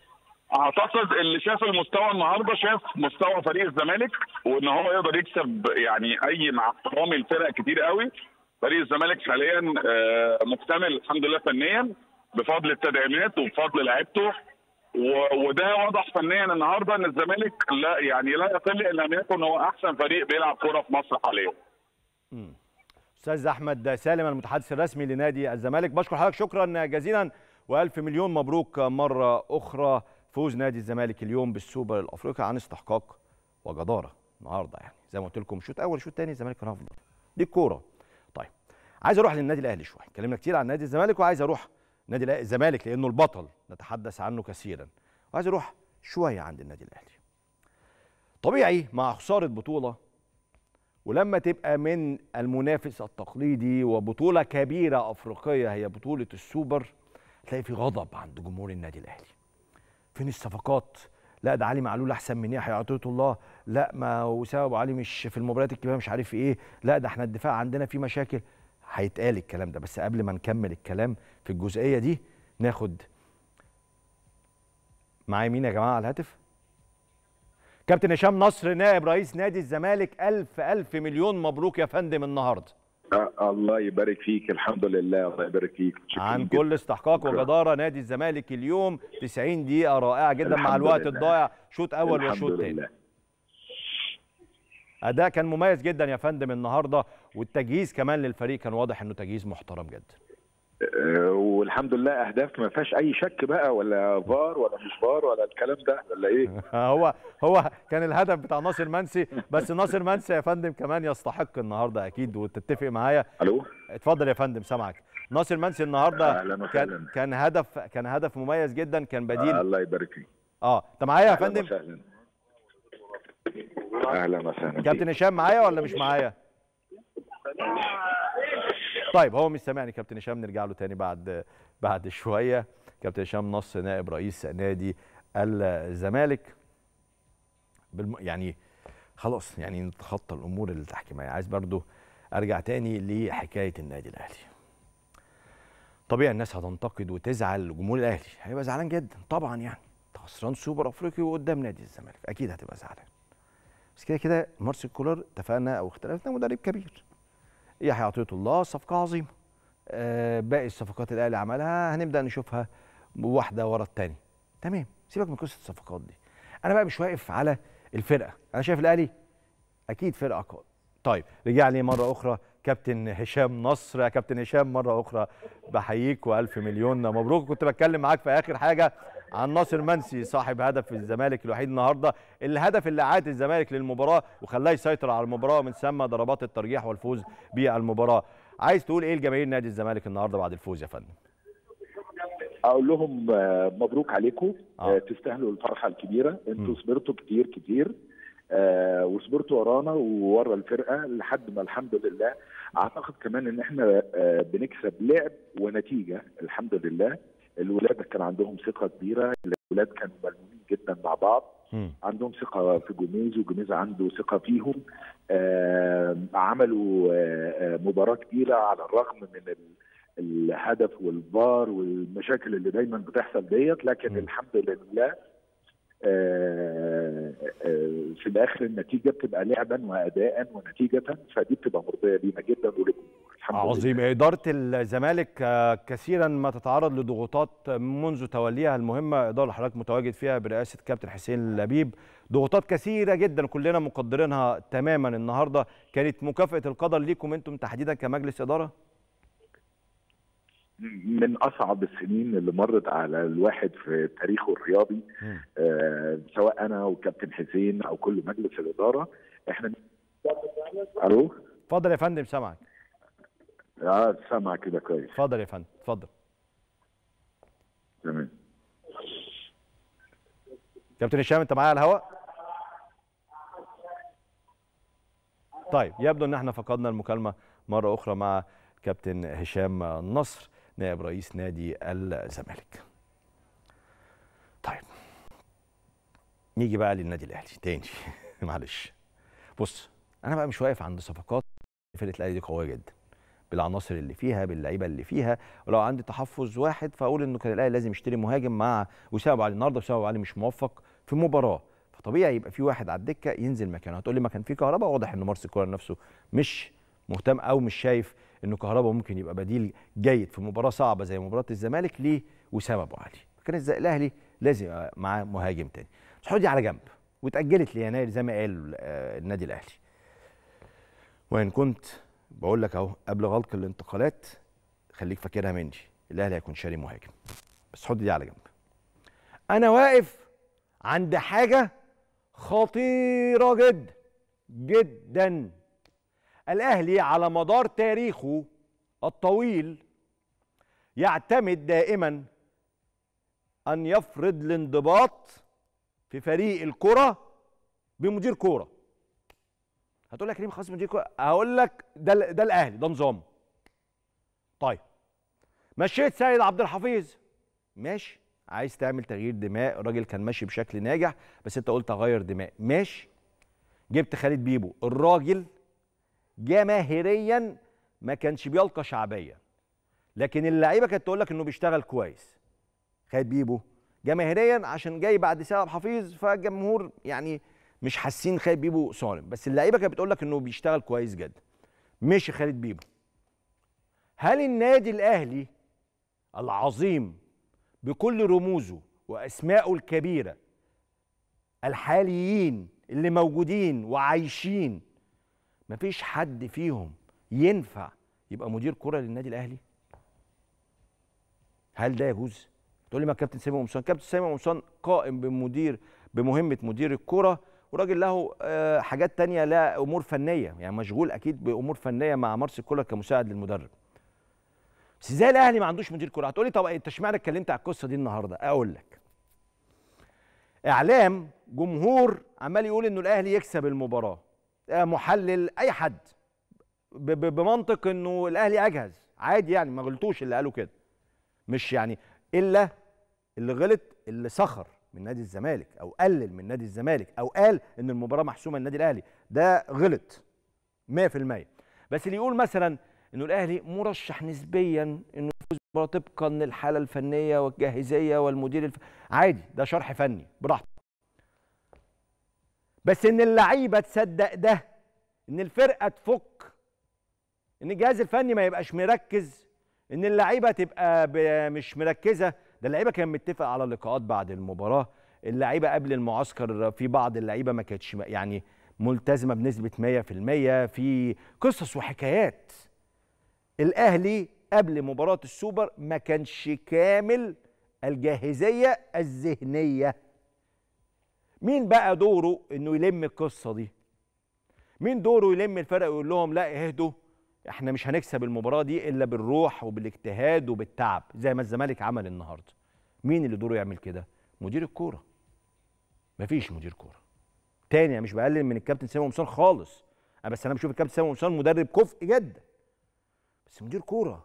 اعتقد اللي شاف المستوى النهارده شاف مستوى فريق الزمالك وان هو يقدر يكسب يعني اي مع احترامي لفرق كتير قوي فريق الزمالك حاليا آه، مكتمل الحمد لله فنيا بفضل التدعيمات وبفضل لعيبته و- وده واضح فنيا النهارده ان الزمالك لا يعني لا يقل ان لم يكن هو احسن فريق بيلعب كوره في مصر حاليا استاذ احمد سالم المتحدث الرسمي لنادي الزمالك بشكر حضرتك شكرا جزيلا والف مليون مبروك مره اخرى فوز نادي الزمالك اليوم بالسوبر الافريقي عن استحقاق وجداره النهارده يعني زي ما قلت لكم شوط اول شوط ثاني الزمالك كان افضل دي الكوره طيب عايز اروح للنادي الاهلي شويه اتكلمنا كتير عن نادي الزمالك وعايز اروح نادي الأهلي- الزمالك لانه البطل نتحدث عنه كثيرا وعايز اروح شويه عند النادي الاهلي طبيعي مع خساره بطوله ولما تبقى من المنافس التقليدي وبطولة كبيرة أفريقية هي بطولة السوبر تلاقي في غضب عند جمهور النادي الأهلي فين الصفقات لا ده علي معلول احسن من ايه هيعطيه الله لا ما وسام ابو علي مش في المباريات الكبيره مش عارف ايه لا ده احنا الدفاع عندنا فيه مشاكل هيتقال الكلام ده بس قبل ما نكمل الكلام في الجزئيه دي ناخد معايا مين يا جماعه على الهاتف كابتن هشام نصر نائب رئيس نادي الزمالك ألف ألف مليون مبروك يا فندم النهارده آه، الله يبارك فيك الحمد لله الله يبارك فيك شكراً عن جداً. كل استحقاق شكراً. وجداره نادي الزمالك اليوم 90 دقيقه رائعه جدا مع الحمد الوقت لله. الضايع شوط اول الحمد وشوط تاني لله اداء كان مميز جدا يا فندم النهارده والتجهيز كمان للفريق كان واضح انه تجهيز محترم جدا آه، والحمد لله اهداف ما فيهاش اي شك بقى ولا فار ولا مش فار ولا الكلام ده ولا ايه هو هو كان الهدف بتاع ناصر منسي بس ناصر منسي يا فندم كمان يستحق النهارده اكيد وتتفق معايا الو اتفضل يا فندم سامعك ناصر منسي النهارده أهلاً كان وسهلاً. كان هدف كان هدف مميز جدا كان بديل آه، الله يبارك فيك اه انت معايا يا أهلاً فندم وسهلاً. اهلا وسهلا كابتن هشام معايا ولا مش معايا طيب هو مش سامعني كابتن هشام نرجع له تاني بعد بعد شويه كابتن هشام نصر نائب رئيس نادي الزمالك بالم... يعني خلاص يعني نتخطى الامور التحكيميه عايز برضو ارجع تاني لحكايه النادي الاهلي طبيعي الناس هتنتقد وتزعل جمهور الاهلي هيبقى زعلان جدا طبعا يعني أنت خسران سوبر افريقي وقدام نادي الزمالك اكيد هتبقى زعلان بس كده كده مارسيل كولر اتفقنا او اختلفنا مدرب كبير يحيى عطيه الله صفقه عظيمه آه باقي الصفقات اللي الاهلي عملها هنبدا نشوفها واحده ورا الثانيه تمام سيبك من قصه الصفقات دي انا بقى مش واقف على الفرقه انا شايف الاهلي اكيد فرقه قويه طيب رجع لي مره اخرى كابتن هشام نصر يا كابتن هشام مره اخرى بحييك والف مليون مبروك كنت بتكلم معاك في اخر حاجه عن ناصر منسي صاحب هدف الزمالك الوحيد النهارده الهدف اللي عاد الزمالك للمباراه وخلاه يسيطر على المباراه ومن ثم ضربات الترجيح والفوز بالمباراه عايز تقول ايه لجماهير نادي الزمالك النهارده بعد الفوز يا فندم اقول لهم آه، مبروك عليكم آه. آه. تستاهلوا الفرحه الكبيره مم. انتوا صبرتوا كتير كتير آه وصبرتوا ورانا وورا الفرقه لحد ما الحمد لله اعتقد كمان ان احنا آه بنكسب لعب ونتيجه الحمد لله الولاد كان عندهم ثقه كبيره الولاد كانوا ملمومين جدا مع بعض مم. عندهم ثقه في جوميز وجوميز عنده ثقه فيهم آه عملوا آه آه، مباراه كبيره على الرغم من ال الهدف والفار والمشاكل اللي دايما بتحصل ديت لكن م. الحمد لله آه، آه، في الاخر النتيجه بتبقى لعبا واداء ونتيجه فدي بتبقى مرضيه لينا جدا وللجمهور الحمد لله عظيم إدارة الزمالك آه، كثيرا ما تتعرض لضغوطات منذ توليها المهمة إدارة اللي حضرتك متواجد فيها برئاسة كابتن حسين لبيب ضغوطات كثيرة جدا كلنا مقدرينها تماما النهاردة كانت مكافأة القدر ليكم أنتم تحديدا كمجلس إدارة من اصعب السنين اللي مرت على الواحد في تاريخه الرياضي مم. آه، سواء انا وكابتن حسين او كل مجلس الاداره احنا الو اتفضل يا فندم سامعك اه سامع كده كويس اتفضل يا فندم اتفضل تمام كابتن هشام أنت معايا على الهواء طيب يبدو ان احنا فقدنا المكالمه مره اخرى مع كابتن هشام نصر نائب رئيس نادي الزمالك طيب نيجي بقى للنادي الاهلي تاني معلش بص انا بقى مش واقف عند صفقات فرقه الاهلي دي قويه جدا بالعناصر اللي فيها باللعيبه اللي فيها ولو عندي تحفظ واحد فاقول انه كان الاهلي لازم يشتري مهاجم مع وسام أبو علي النهارده وسام أبو علي مش موفق في مباراه فطبيعي يبقى في واحد على الدكه ينزل مكانه هتقول لي ما كان في كهرباء واضح ان مارسيل كولر نفسه مش مهتم او مش شايف انه كهرباء ممكن يبقى بديل جيد في مباراه صعبه زي مباراه الزمالك ليه وسام ابو علي فكان الز- الاهلي لازم يبقى معاه مهاجم تاني بس حط دي على جنب واتاجلت ليناير زي ما قال آه، النادي الاهلي وان كنت بقول لك اهو قبل غلق الانتقالات خليك فاكرها مني الاهلي هيكون شاري مهاجم بس حط دي على جنب انا واقف عند حاجه خطيره جدا جدا الاهلي على مدار تاريخه الطويل يعتمد دائما ان يفرض الانضباط في فريق الكره بمدير كوره هتقول لك ليه خلاص مدير كوره هقول لك ده ال- ده الاهلي ده نظام طيب مشيت سيد عبد الحفيظ ماشي عايز تعمل تغيير دماء الراجل كان ماشي بشكل ناجح بس انت قلت اغير دماء ماشي جبت خالد بيبو الراجل جماهيريا ما كانش بيلقى شعبيه لكن اللعيبه كانت تقول لك انه بيشتغل كويس خالد بيبو جماهيريا عشان جاي بعد سيد عبد الحفيظ فالجمهور يعني مش حاسين خالد بيبو صارم بس اللعيبه كانت بتقول لك انه بيشتغل كويس جدا مشي خالد بيبو هل النادي الاهلي العظيم بكل رموزه واسمائه الكبيره الحاليين اللي موجودين وعايشين مفيش حد فيهم ينفع يبقى مدير كره للنادي الاهلي هل ده يجوز تقول لي ما كابتن سامي قمصان كابتن سامي قمصان قائم بمدير بمهمه مدير الكره وراجل له آه، حاجات تانية لا امور فنيه يعني مشغول اكيد بامور فنيه مع مارسيل كولر كمساعد للمدرب بس ازاي الاهلي ما عندوش مدير كره هتقولي طب انت اشمعنى اتكلمت على القصه دي النهارده اقول لك اعلام جمهور عمال يقول انه الاهلي يكسب المباراه آه، محلل اي حد ب- ب- بمنطق انه الاهلي اجهز عادي يعني ما غلطوش اللي قالوا كده مش يعني الا اللي غلط اللي سخر من نادي الزمالك او قلل من نادي الزمالك او قال ان المباراه محسومه للنادي الاهلي ده غلط 100% بس اللي يقول مثلا انه الاهلي مرشح نسبيا انه يفوز بالمباراه طبقا للحاله الفنيه والجاهزيه والمدير الف... عادي ده شرح فني براحته بس ان اللعيبه تصدق ده ان الفرقه تفك ان الجهاز الفني ما يبقاش مركز ان اللعيبه تبقى ب- مش مركزه ده اللعيبه كان متفق على لقاءات بعد المباراه اللعيبه قبل المعسكر في بعض اللعيبه ما كانتش م- يعني ملتزمه بنسبه 100% في قصص وحكايات الاهلي قبل مباراه السوبر ما كانش كامل الجاهزيه الذهنيه مين بقى دوره انه يلم القصه دي مين دوره يلم الفرق ويقول لهم لا اهدوا احنا مش هنكسب المباراه دي الا بالروح وبالاجتهاد وبالتعب زي ما الزمالك عمل النهارده مين اللي دوره يعمل كده مدير الكوره مفيش مدير كوره تاني انا مش بقلل من الكابتن سامي قمصان خالص انا بس انا بشوف الكابتن سامي قمصان مدرب كفء جدا بس مدير كوره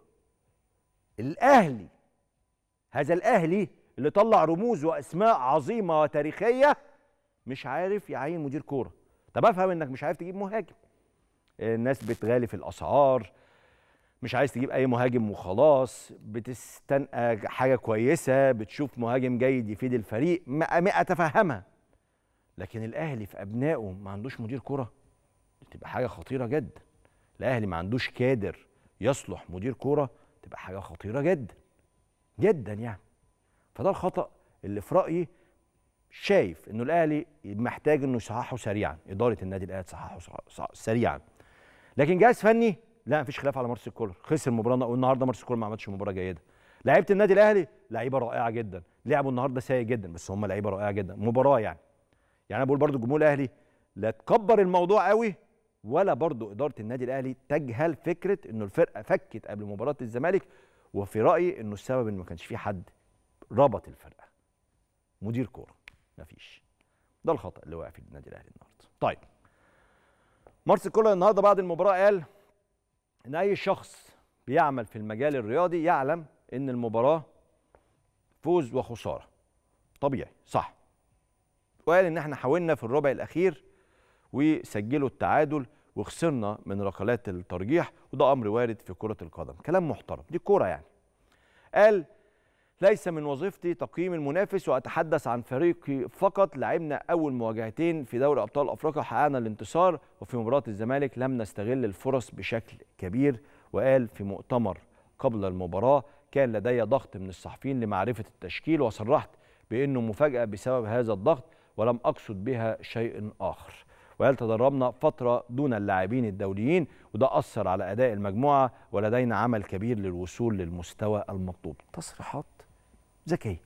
الاهلي هذا الاهلي اللي طلع رموز واسماء عظيمه وتاريخيه مش عارف يعين مدير كوره طب افهم انك مش عارف تجيب مهاجم الناس بتغالي في الاسعار مش عايز تجيب اي مهاجم وخلاص بتستنقى حاجه كويسه بتشوف مهاجم جيد يفيد الفريق ما ما اتفهمها لكن الاهلي في ابنائه ما عندوش مدير كره تبقى حاجه خطيره جدا الاهلي ما عندوش كادر يصلح مدير كوره تبقى حاجه خطيره جدا جدا يعني فده الخطا اللي في رايي شايف انه الاهلي محتاج انه يصححه سريعا اداره النادي الاهلي تصححه صح- صح- سريعا لكن جهاز فني لا مفيش خلاف على مارسيل كولر خسر المباراه والنهارده مارسيل كولر ما عملش مباراه جيده لعيبه النادي الاهلي لعيبه رائعه جدا لعبوا النهارده سيء جدا بس هم لعيبه رائعه جدا مباراه يعني يعني انا بقول برضو الجمهور الاهلي لا تكبر الموضوع قوي ولا برضو اداره النادي الاهلي تجهل فكره انه الفرقه فكت قبل مباراه الزمالك وفي رايي انه السبب ان ما كانش في حد ربط الفرقه مدير كوره مفيش ده الخطا اللي وقع في النادي الاهلي النهارده طيب مارسيل كولر النهارده بعد المباراه قال ان اي شخص بيعمل في المجال الرياضي يعلم ان المباراه فوز وخساره طبيعي صح وقال ان احنا حاولنا في الربع الاخير وسجلوا التعادل وخسرنا من ركلات الترجيح وده امر وارد في كره القدم كلام محترم دي كوره يعني قال ليس من وظيفتي تقييم المنافس واتحدث عن فريقي فقط لعبنا اول مواجهتين في دوري ابطال افريقيا وحققنا الانتصار وفي مباراه الزمالك لم نستغل الفرص بشكل كبير وقال في مؤتمر قبل المباراه كان لدي ضغط من الصحفيين لمعرفه التشكيل وصرحت بانه مفاجاه بسبب هذا الضغط ولم اقصد بها شيء اخر وقال تدربنا فتره دون اللاعبين الدوليين وده اثر على اداء المجموعه ولدينا عمل كبير للوصول للمستوى المطلوب تصريحات ذكيه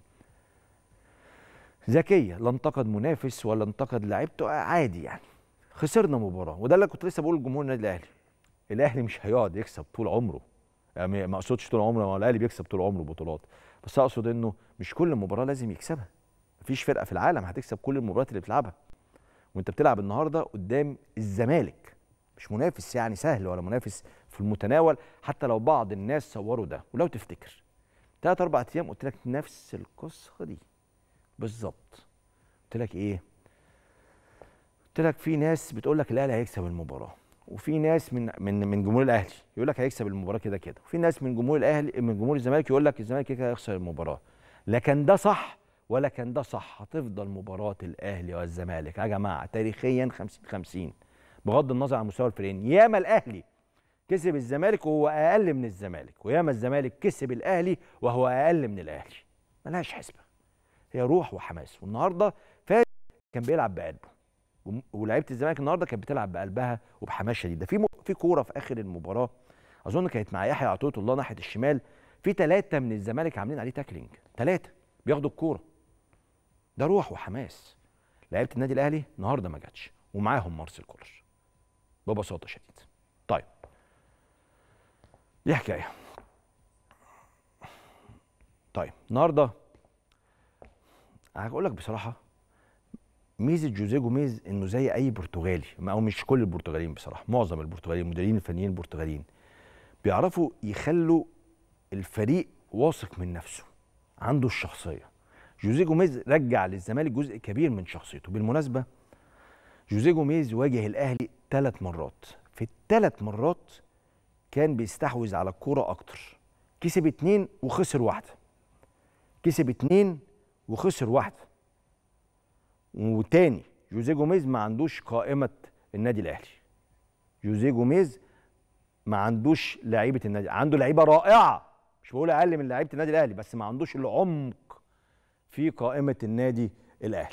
ذكيه لا انتقد منافس ولا انتقد لعيبته عادي يعني خسرنا مباراه وده اللي كنت لسه بقول لجمهور النادي الاهلي الاهلي مش هيقعد يكسب طول عمره يعني ما اقصدش طول عمره ما هو الاهلي بيكسب طول عمره بطولات بس اقصد انه مش كل مباراه لازم يكسبها مفيش فرقه في العالم هتكسب كل المباريات اللي بتلعبها وانت بتلعب النهارده قدام الزمالك مش منافس يعني سهل ولا منافس في المتناول حتى لو بعض الناس صوروا ده ولو تفتكر ثلاث اربع ايام قلت لك نفس القصه دي بالظبط قلت لك ايه قلت لك في ناس بتقول لك الاهلي هيكسب المباراه وفي ناس من من من جمهور الاهلي يقول لك هيكسب المباراه كده كده وفي ناس من جمهور الاهلي من جمهور الزمالك يقول لك الزمالك كده هيخسر المباراه لا كان ده صح ولا كان ده صح هتفضل مباراه الاهلي والزمالك يا جماعه تاريخيا 50 50 بغض النظر عن مستوى الفريقين ياما الاهلي كسب الزمالك وهو اقل من الزمالك وياما الزمالك كسب الاهلي وهو اقل من الاهلي ملهاش حسبه هي روح وحماس والنهارده فاز كان بيلعب بقلبه وم- ولاعيبه الزمالك النهارده كانت بتلعب بقلبها وبحماس شديد ده في م... في كوره في اخر المباراه اظن كانت مع يحيى عطيه الله ناحيه الشمال في ثلاثه من الزمالك عاملين عليه تاكلينج ثلاثه بياخدوا الكوره ده روح وحماس لعيبه النادي الاهلي النهارده ما جاتش ومعاهم مارسيل كولر ببساطه شديده طيب دي حكايه طيب النهارده هقول لك بصراحه ميزه جوزيه جوميز انه زي اي برتغالي او مش كل البرتغاليين بصراحه معظم البرتغاليين المديرين الفنيين البرتغاليين بيعرفوا يخلوا الفريق واثق من نفسه عنده الشخصيه جوزيه جوميز رجع للزمالك جزء كبير من شخصيته بالمناسبه جوزيه جوميز واجه الاهلي ثلاث مرات في الثلاث مرات كان بيستحوذ على الكوره اكتر كسب اتنين وخسر واحده كسب اتنين وخسر واحده وتاني جوزيه جوميز ما عندوش قائمه النادي الاهلي جوزيه جوميز ما عندوش لعيبه النادي عنده لعيبه رائعه مش بقول اقل من لعيبه النادي الاهلي بس ما عندوش العمق في قائمه النادي الاهلي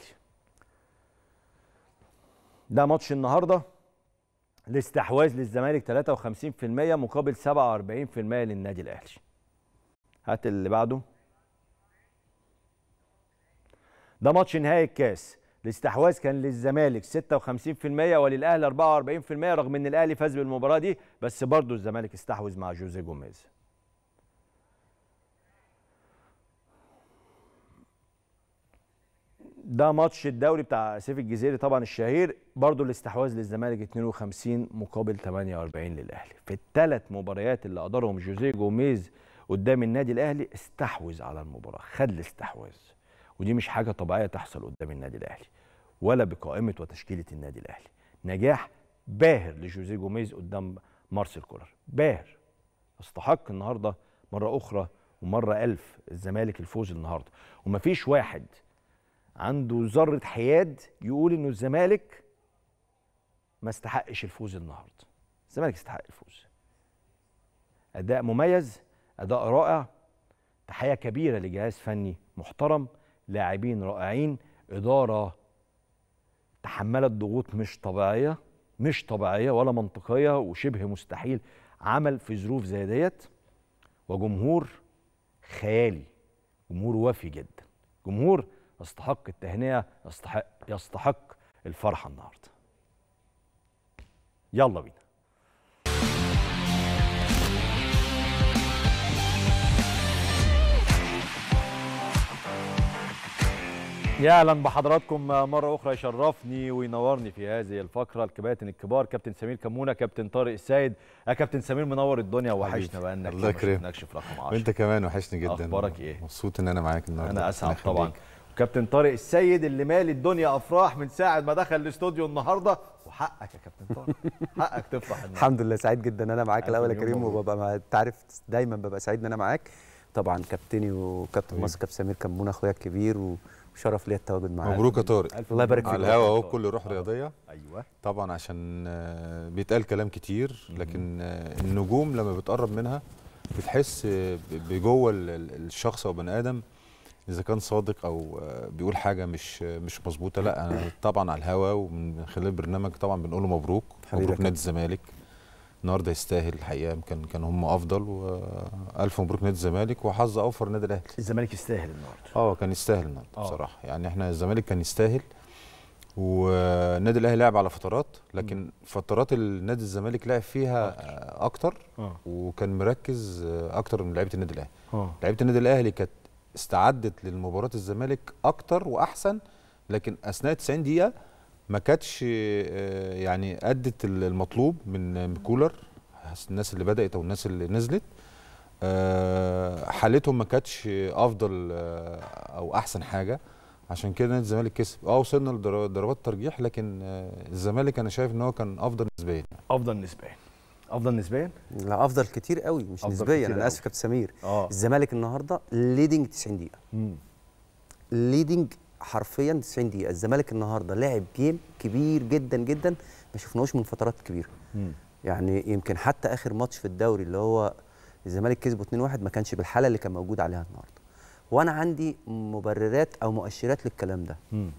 ده ماتش النهارده الاستحواذ للزمالك 53% مقابل 47% للنادي الاهلي هات اللي بعده ده ماتش نهائي الكاس الاستحواذ كان للزمالك 56% وللاهلي 44% رغم ان الاهلي فاز بالمباراه دي بس برضه الزمالك استحوذ مع جوزيه جوميز ده ماتش الدوري بتاع سيف الجزيري طبعا الشهير برضه الاستحواذ للزمالك 52 مقابل 48 للاهلي في الثلاث مباريات اللي قدرهم جوزيه جوميز قدام النادي الاهلي استحوذ على المباراه خد الاستحواذ ودي مش حاجه طبيعيه تحصل قدام النادي الاهلي ولا بقائمه وتشكيله النادي الاهلي نجاح باهر لجوزيه جوميز قدام مارسيل كولر باهر استحق النهارده مره اخرى ومره ألف الزمالك الفوز النهارده ومفيش واحد عنده ذره حياد يقول انه الزمالك ما استحقش الفوز النهارده الزمالك استحق الفوز اداء مميز اداء رائع تحيه كبيره لجهاز فني محترم لاعبين رائعين اداره تحملت ضغوط مش طبيعيه مش طبيعيه ولا منطقيه وشبه مستحيل عمل في ظروف زي ديت وجمهور خيالي جمهور وافي جدا جمهور يستحق التهنئه يستحق يستحق الفرحه النهارده يلا بينا يا اهلا بحضراتكم مره اخرى يشرفني وينورني في هذه الفقره الكباتن الكبار كابتن سمير كمونه كابتن طارق السيد يا كابتن سمير منور الدنيا وحشنا بقى انك الله يكرمك. ما شفناكش في رقم 10 وانت كمان وحشني جدا أخبارك إيه؟ مبسوط ان انا معاك النهارده انا اسعد ربنا طبعا يخليك. وكابتن طارق السيد اللي مالي الدنيا افراح من ساعه ما دخل الاستوديو النهارده وحقك يا كابتن طارق حقك تفرح النهارده الحمد لله سعيد جدا ان انا معاك ألف الاول يا مليون كريم مبروك. وببقى مع- انت عارف دايما ببقى سعيد ان انا معاك طبعا كابتني وكابتن حبيبي. مصر كابتن سمير كمونه اخويا الكبير و- وشرف ليا التواجد معاك مبروك يا طارق ألف الله يبارك مبروك. فيك. على الهوا اهو طارق. كل روح آه. رياضيه ايوه طبعا عشان آه، بيتقال كلام كتير لكن آه، النجوم لما بتقرب منها بتحس آه، ب- بجوه ال- ال- الشخص او بني ادم اذا كان صادق او آه، بيقول حاجه مش آه، مش مظبوطه لا انا طبعا على الهوا ومن خلال البرنامج طبعا بنقول له مبروك حبيبي يا مبروك كابتن. نادي الزمالك النهارده يستاهل الحقيقه كان كان هم افضل والف مبروك نادي الزمالك وحظ اوفر النادي الاهلي الزمالك يستاهل النهارده اه كان يستاهل النهارده آه. بصراحه يعني احنا الزمالك كان يستاهل والنادي الاهلي لعب على فترات لكن فترات النادي الزمالك لعب فيها آه، اكتر اه وكان مركز آه، اكتر من لعيبه النادي الاهلي اه لعيبه النادي الاهلي كانت استعدت للمباراه الزمالك اكتر واحسن لكن اثناء 90 دقيقه ما كانتش آه، يعني ادت المطلوب من من كولر الناس اللي بدات او الناس اللي نزلت آه، حالتهم ما كانتش افضل آه، او احسن حاجه عشان كده نادي الزمالك كسب اه وصلنا لضربات ترجيح لكن آه، الزمالك انا شايف ان هو كان افضل نسبيا افضل نسبيا افضل نسبيا لا افضل كتير قوي مش أفضل نسبيا كتير انا قوي. اسف كابتن سمير اه الزمالك النهارده ليدنج 90 دقيقه مم. ليدنج حرفيا 90 دقيقه الزمالك النهارده لعب جيم كبير جدا جدا ما شفناهوش من فترات كبيره مم. يعني يمكن حتى اخر ماتش في الدوري اللي هو الزمالك كسبه 2-1 ما كانش بالحاله اللي كان موجود عليها النهارده وانا عندي مبررات او مؤشرات للكلام ده مم.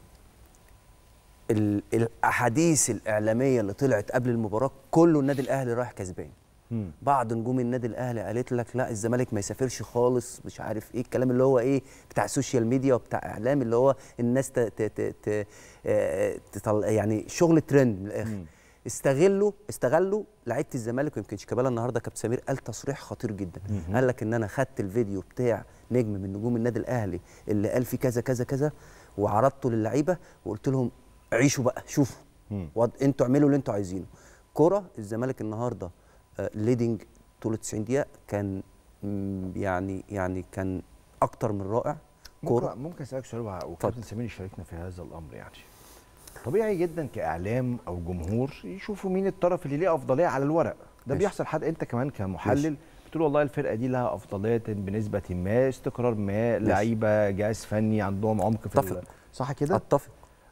ال- الاحاديث الاعلاميه اللي طلعت قبل المباراه كله النادي الاهلي رايح كسبان مم. بعض نجوم النادي الاهلي قالت لك لا الزمالك ما يسافرش خالص مش عارف ايه الكلام اللي هو ايه بتاع السوشيال ميديا وبتاع اعلام اللي هو الناس ت ت ت ت آه، تطل يعني شغل ترند من الاخر مم. استغلوا استغلوا لعيبه الزمالك ويمكن شيكابالا النهارده كابتن سمير قال تصريح خطير جدا مهم. قال لك ان انا خدت الفيديو بتاع نجم من نجوم النادي الاهلي اللي قال فيه كذا كذا كذا وعرضته للعيبه وقلت لهم عيشوا بقى شوفوا مم. وض... انتوا اعملوا اللي انتوا عايزينه كرة الزمالك النهارده ليدنج طول 90 دقيقه كان مم، يعني يعني كان اكتر من رائع كوره ممكن ممكن اسالك سؤال وع- وكابتن سمير يشاركنا في هذا الامر يعني طبيعي جدا كاعلام او جمهور يشوفوا مين الطرف اللي ليه افضليه على الورق ده ماشي. بيحصل حد انت كمان كمحلل بتقول والله الفرقه دي لها افضليه بنسبه ما استقرار ما لعيبه جهاز فني عندهم عمق في أتفق. ال- صح كده اتفق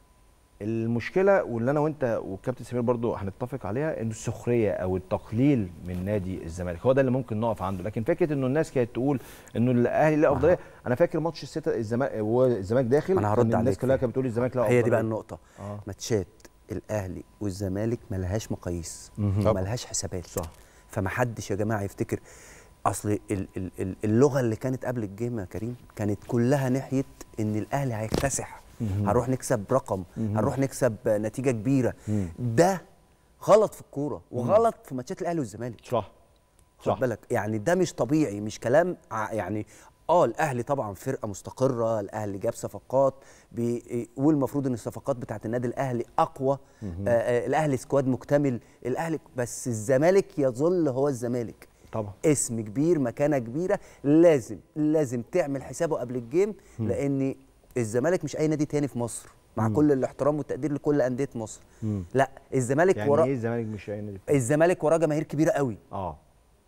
المشكله واللي انا وانت والكابتن سمير برضو هنتفق عليها ان السخريه او التقليل من نادي الزمالك هو ده اللي ممكن نقف عنده لكن فكره انه الناس كانت تقول انه الاهلي له افضليه انا فاكر ماتش الستة الزمالك هو الزمالك داخل أنا هرد كان الناس عليك كلها فيه. كانت بتقول الزمالك له هي دي أفضلية. بقى النقطه آه. ماتشات الاهلي والزمالك ملهاش مقاييس مهم. وملهاش حسابات صح. فمحدش يا جماعه يفتكر اصل ال- ال- ال- اللغه اللي كانت قبل الجيم يا كريم كانت كلها ناحيه ان الاهلي هيكتسح هنروح نكسب رقم هنروح نكسب نتيجه كبيره ده غلط في الكوره وغلط في ماتشات الاهلي والزمالك صح خد بالك يعني ده مش طبيعي مش كلام ع- يعني اه الاهلي طبعا فرقه مستقره الاهلي جاب صفقات بي والمفروض ان الصفقات بتاعت النادي الاهلي اقوى آه آه الاهلي سكواد مكتمل الاهلي بس الزمالك يظل هو الزمالك طبعا اسم كبير مكانه كبيره لازم لازم تعمل حسابه قبل الجيم لان الزمالك مش اي نادي تاني في مصر مع كل الاحترام والتقدير لكل انديه مصر لا الزمالك يعني وراه ايه الزمالك مش اي نادي الزمالك وراه جماهير كبيره قوي اه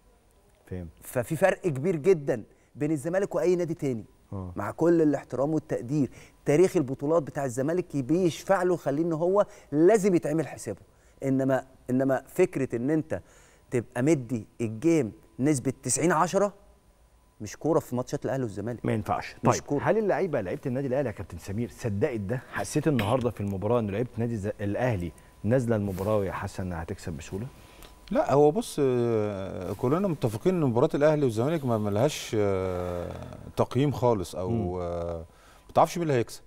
فهمت ففي فرق كبير جدا بين الزمالك واي نادي تاني آه. مع كل الاحترام والتقدير تاريخ البطولات بتاع الزمالك بيشفع له يخليه ان هو لازم يتعمل حسابه انما انما فكره ان انت تبقى مدي الجيم نسبه 90 10 مش كوره في ماتشات الاهلي والزمالك ما ينفعش مش طيب كورة. هل اللعيبه لعيبه النادي الاهلي يا كابتن سمير صدقت ده حسيت النهارده في المباراه ان لعيبه نادي الز- الاهلي نازله المباراه وهي حاسه انها هتكسب بسهوله لا هو بص آه، كلنا متفقين ان مباراه الاهلي والزمالك ما ملهاش آه، تقييم خالص او آه، ما تعرفش مين اللي هيكسب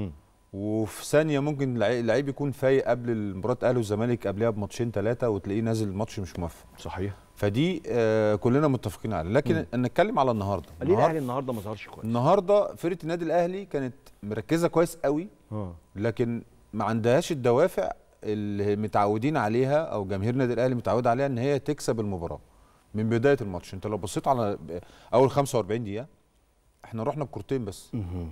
وفي ثانيه ممكن اللعي- اللعيب يكون فايق قبل مباراه الاهلي والزمالك قبلها بماتشين ثلاثه وتلاقيه نازل الماتش مش موفق صحيح فدي آه، كلنا متفقين عليها لكن نتكلم على النهارده ليه النهار- الاهلي النهارده ما ظهرش كويس النهارده فرقه النادي الاهلي كانت مركزه كويس قوي اه لكن ما عندهاش الدوافع اللي متعودين عليها او جماهير النادي الاهلي متعود عليها ان هي تكسب المباراه من بدايه الماتش انت لو بصيت على اول 45 دقيقه احنا رحنا بكورتين بس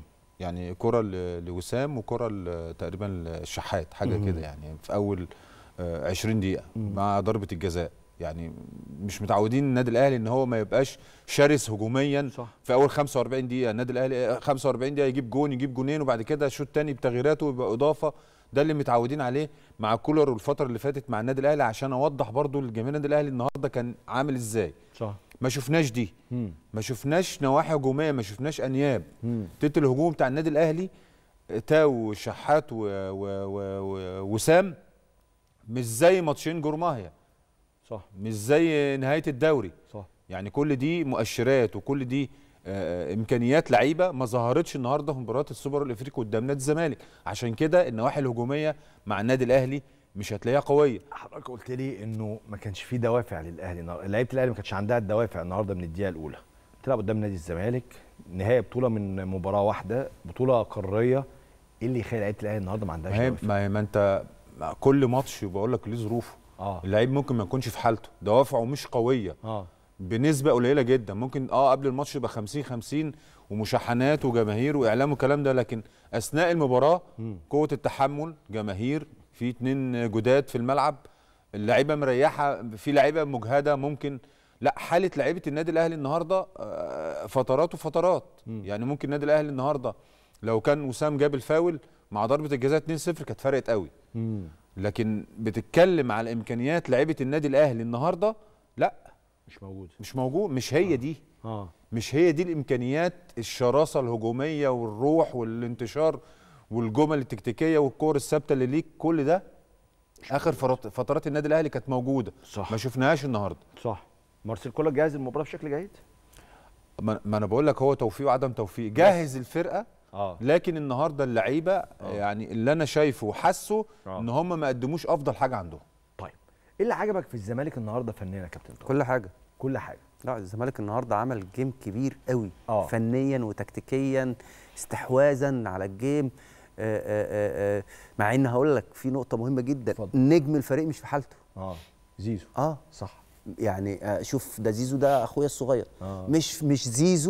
يعني كره ل- لوسام وكره ل- تقريبا للشحات حاجه كده يعني في اول آه، 20 دقيقه مع ضربه الجزاء يعني مش متعودين النادي الاهلي ان هو ما يبقاش شرس هجوميا صح. في اول 45 دقيقه النادي الاهلي آه، 45 دقيقه يجيب جون يجيب جونين وبعد كده شوط تاني بتغييراته ويبقى اضافه ده اللي متعودين عليه مع كولر والفتره اللي فاتت مع النادي الاهلي عشان اوضح برضو لجماهير النادي الاهلي النهارده كان عامل ازاي صح ما شفناش دي ما شفناش نواحي هجوميه ما شفناش انياب تلت الهجوم بتاع النادي الاهلي تاو وشحات و- و- و- و- وسام مش زي ماتشين جورماهيا صح مش زي نهايه الدوري صح يعني كل دي مؤشرات وكل دي آه، امكانيات لعيبه ما ظهرتش النهارده في مباراه السوبر الافريقي قدام نادي الزمالك عشان كده النواحي الهجوميه مع النادي الاهلي مش هتلاقيها قويه حضرتك قلت لي انه ما كانش في دوافع للاهلي النهارده لعيبه الاهلي ما كانش عندها الدوافع النهارده من الدقيقه الاولى تلعب قدام نادي الزمالك نهائي بطوله من مباراه واحده بطوله قاريه ايه اللي يخلي لعيبه الاهلي النهارده ما عندهاش ما هي دوافع ما, هي- ما انت مع كل ماتش بقول لك ليه ظروفه اه اللعيب ممكن ما يكونش في حالته دوافعه مش قويه اه بنسبه قليله جدا ممكن اه قبل الماتش يبقى 50 50 ومشاحنات وجماهير واعلام والكلام ده لكن اثناء المباراه قوه التحمل جماهير في اتنين جداد في الملعب اللعيبه مريحه في لعيبه مجهده ممكن لا حاله لعيبه النادي الاهلي النهارده آه، فترات وفترات يعني ممكن النادي الاهلي النهارده لو كان وسام جاب الفاول مع ضربه الجزاء 2-0 كانت فرقت قوي لكن بتتكلم على امكانيات لعيبه النادي الاهلي النهارده لا مش موجود مش موجود مش هي دي اه مش هي دي الامكانيات الشراسه الهجوميه والروح والانتشار والجمل التكتيكيه والكور الثابته اللي ليك كل ده اخر فرط- فترات النادي الاهلي كانت موجوده صح. ما شفناهاش النهارده صح مارسيل كولر جاهز المباراه بشكل جيد ما ما انا بقول لك هو توفيق وعدم توفيق جاهز الفرقه اه لكن النهارده اللعيبه يعني اللي انا شايفه وحاسه آه. ان هم ما قدموش افضل حاجه عندهم طيب ايه اللي عجبك في الزمالك النهارده فنيا يا كابتن طارق؟ كل حاجه كل حاجه لا الزمالك النهارده عمل جيم كبير قوي آه. فنيا وتكتيكيا استحواذا على الجيم آآ آآ آآ مع ان هقول لك في نقطه مهمه جدا اتفضل. نجم الفريق مش في حالته اه زيزو اه صح يعني آه، شوف ده زيزو ده اخويا الصغير آه. مش مش زيزو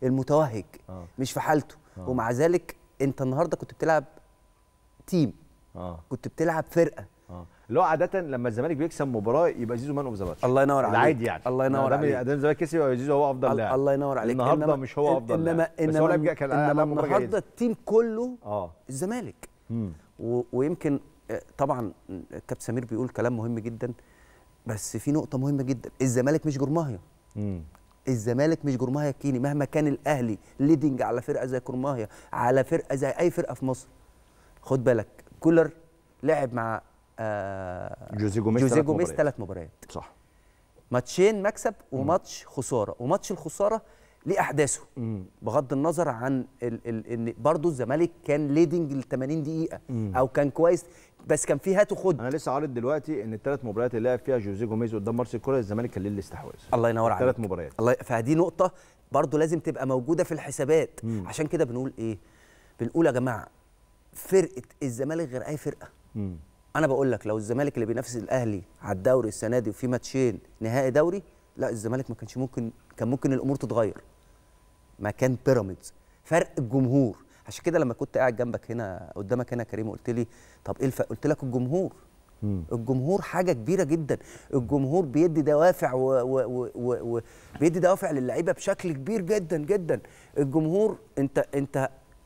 المتوهج آه. مش في حالته ومع ذلك انت النهارده كنت بتلعب تيم اه كنت بتلعب فرقه اه اللي هو عاده لما الزمالك بيكسب مباراه يبقى زيزو مان اوف ذا ماتش الله ينور عليك العادي يعني الله ينور ادام عليك ادام الزمالك كسب يبقى زيزو هو افضل ال- لاعب الله ينور عليك النهارده إنما- مش هو افضل انما لاعب بس هو انما لعب كان انما لعب مباراه النهارده جيده التيم كله اه الزمالك مم. و... ويمكن آه، طبعا كابتن سمير بيقول كلام مهم جدا بس في نقطه مهمه جدا الزمالك مش جرماهيا مم. الزمالك مش جرماهيا كيني مهما كان الاهلي ليدنج على فرقه زي جرماهيا على فرقه زي اي فرقه في مصر خد بالك كولر لعب مع آه جوزيه جوميز جوزيه ثلاث جوميز مباريات. ثلاث مباريات صح ماتشين مكسب وماتش خساره وماتش الخساره ليه احداثه مم. بغض النظر عن ال ال ان برضه الزمالك كان ليدنج ل 80 دقيقه او كان كويس بس كان في هات وخد انا لسه عارض دلوقتي ان الثلاث مباريات اللي لعب فيها جوزيه جوميز قدام مارسيل كولر الزمالك كان ليه الاستحواذ الله ينور عليك ثلاث مباريات الله فدي نقطة برضو لازم تبقى موجودة في الحسابات مم. عشان كده بنقول ايه بنقول يا جماعة فرقة الزمالك غير اي فرقة مم. انا بقول لك لو الزمالك اللي بينافس الاهلي على الدوري السنة دي وفي ماتشين نهائي دوري لا الزمالك ما كانش ممكن كان ممكن الامور تتغير مكان بيراميدز فرق الجمهور عشان كده لما كنت قاعد جنبك هنا قدامك هنا يا كريم قلت لي طب ايه الفرق قلت لك الجمهور مم. الجمهور حاجه كبيره جدا الجمهور بيدي دوافع و و و و و بيدي دوافع للعيبه بشكل كبير جدا جدا الجمهور انت انت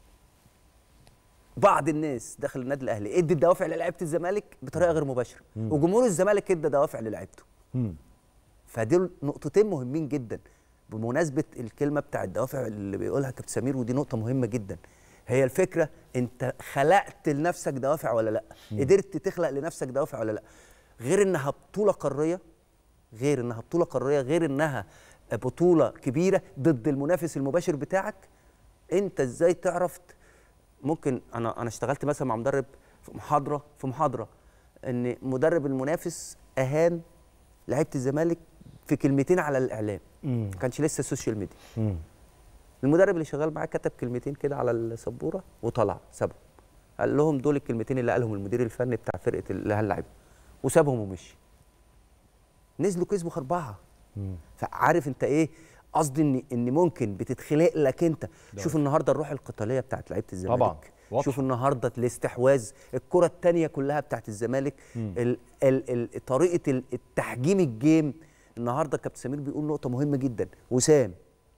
بعض الناس داخل النادي الاهلي ادي الدوافع للعيبه الزمالك بطريقه غير مباشره وجمهور الزمالك ادى دوافع للعيبته مم. فدول نقطتين مهمين جدا بمناسبه الكلمه بتاع الدوافع اللي بيقولها كابتن سمير ودي نقطه مهمه جدا هي الفكره انت خلقت لنفسك دوافع ولا لا قدرت تخلق لنفسك دوافع ولا لا غير انها بطوله قاريه غير انها بطوله قاريه غير انها بطوله كبيره ضد المنافس المباشر بتاعك انت ازاي تعرف ت- ممكن انا انا اشتغلت مثلا مع مدرب في محاضره في محاضره ان مدرب المنافس اهان لعيبه الزمالك في كلمتين على الاعلام مم. ما كانش لسه السوشيال ميديا مم. المدرب اللي شغال معاه كتب كلمتين كده على السبوره وطلع سابهم قال لهم دول الكلمتين اللي قالهم المدير الفني بتاع فرقه اللي هنلعبها وسابهم ومشي نزلوا كسبوا اربعه فعارف انت ايه قصدي ان ان ممكن بتتخلق لك انت شوف النهارده الروح القتاليه بتاعت لعيبه الزمالك طبعاً، واضحة. شوف النهارده الاستحواذ الكره الثانيه كلها بتاعت الزمالك ال ال ال طريقه ال- التحجيم الجيم النهارده كابتن سمير بيقول نقطه مهمه جدا وسام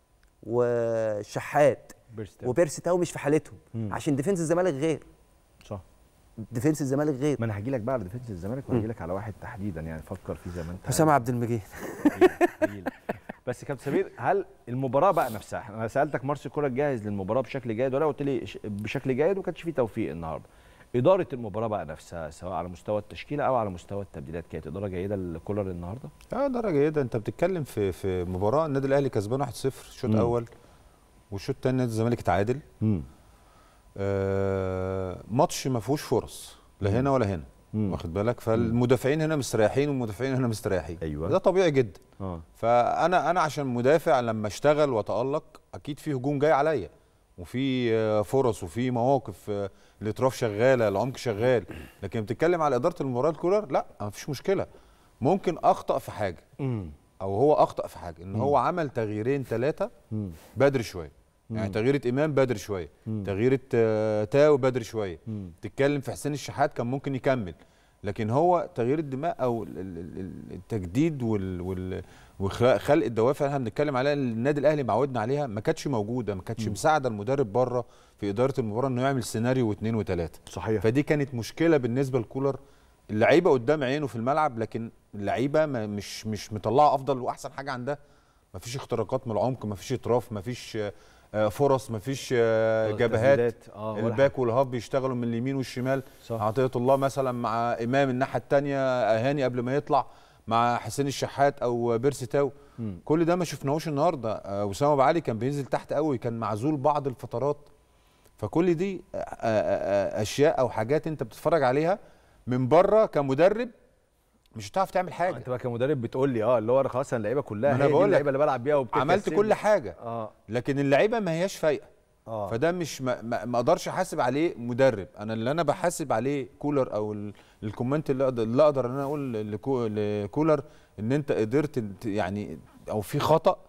وشحات بيرستاو. وبيرسي تاو مش في حالتهم عشان ديفنس الزمالك غير صح ديفنس الزمالك غير ما انا هجي لك بقى على ديفنس الزمالك وهجي لك على واحد تحديدا يعني فكر فيه زي ما انت حسام عبد المجيد هجيلك. بس كابتن سمير هل المباراه بقى نفسها انا سالتك مارسيل كولر جاهز للمباراه بشكل جيد ولا قلت لي ش- بشكل جيد وما كانش فيه توفيق النهارده اداره المباراه بقى نفسها سواء على مستوى التشكيله او على مستوى التبديلات كانت اداره جيده لكولر النهارده اه درجه جيده انت بتتكلم في في مباراه النادي الاهلي كسبان 1-0 الشوط مم. الاول والشوط الثاني نادي الزمالك اتعادل امم آه ماتش ما فيهوش فرص لا هنا ولا هنا مم. واخد بالك فالمدافعين هنا مستريحين والمدافعين هنا مستريحين أيوة. ده طبيعي جدا اه فانا انا عشان مدافع لما اشتغل واتالق اكيد في هجوم جاي عليا وفي آه، فرص وفي مواقف آه، الاطراف شغاله العمق شغال لكن بتتكلم على اداره المباراه الكولر لا ما فيش مشكله ممكن اخطا في حاجه امم او هو اخطا في حاجه ان هو عمل تغييرين ثلاثه مم. بدري شويه يعني تغييره امام بدري شويه مم. تغييره آه، تاو بدري شويه مم. تتكلم في حسين الشحات كان ممكن يكمل لكن هو تغيير الدماء او ال- ال- ال- التجديد وال وال وخلق الدوافع اللي احنا بنتكلم عليها اللي النادي الاهلي معودنا عليها ما كانتش موجوده ما كانتش مساعده المدرب بره في اداره المباراه انه يعمل سيناريو واثنين وثلاثه صحيح فدي كانت مشكله بالنسبه لكولر اللعيبه قدام عينه في الملعب لكن اللعيبه ما- مش مش مطلعه افضل واحسن حاجه عندها ما فيش اختراقات من العمق ما فيش اطراف ما فيش آه، فرص ما فيش آه، جبهات تسديدات. اه ولا الباك والهاف بيشتغلوا من اليمين والشمال صح. عطيه الله مثلا مع امام الناحيه الثانيه اهاني قبل ما يطلع مع حسين الشحات او بيرسي تاو مم. كل ده ما شفناهوش النهارده آه، وسام ابو علي كان بينزل تحت قوي كان معزول بعض الفترات فكل دي آه، آه، آه، اشياء او حاجات انت بتتفرج عليها من بره كمدرب مش هتعرف تعمل حاجه انت بقى كمدرب بتقول لي اه اللي هو أنا خلاص انا اللعيبه كلها ما أنا هي دي بقول لك، اللعيبه اللي بلعب بيها وبتكسب عملت كل حاجه اه لكن اللعيبه ما هياش فايقه اه فده مش ما, ما, ما اقدرش احاسب عليه مدرب انا اللي انا بحاسب عليه كولر او ال- الكومنت اللي اقدر اللي اقدر ان انا اقول لكو- لكولر ان انت قدرت ت- يعني او في خطا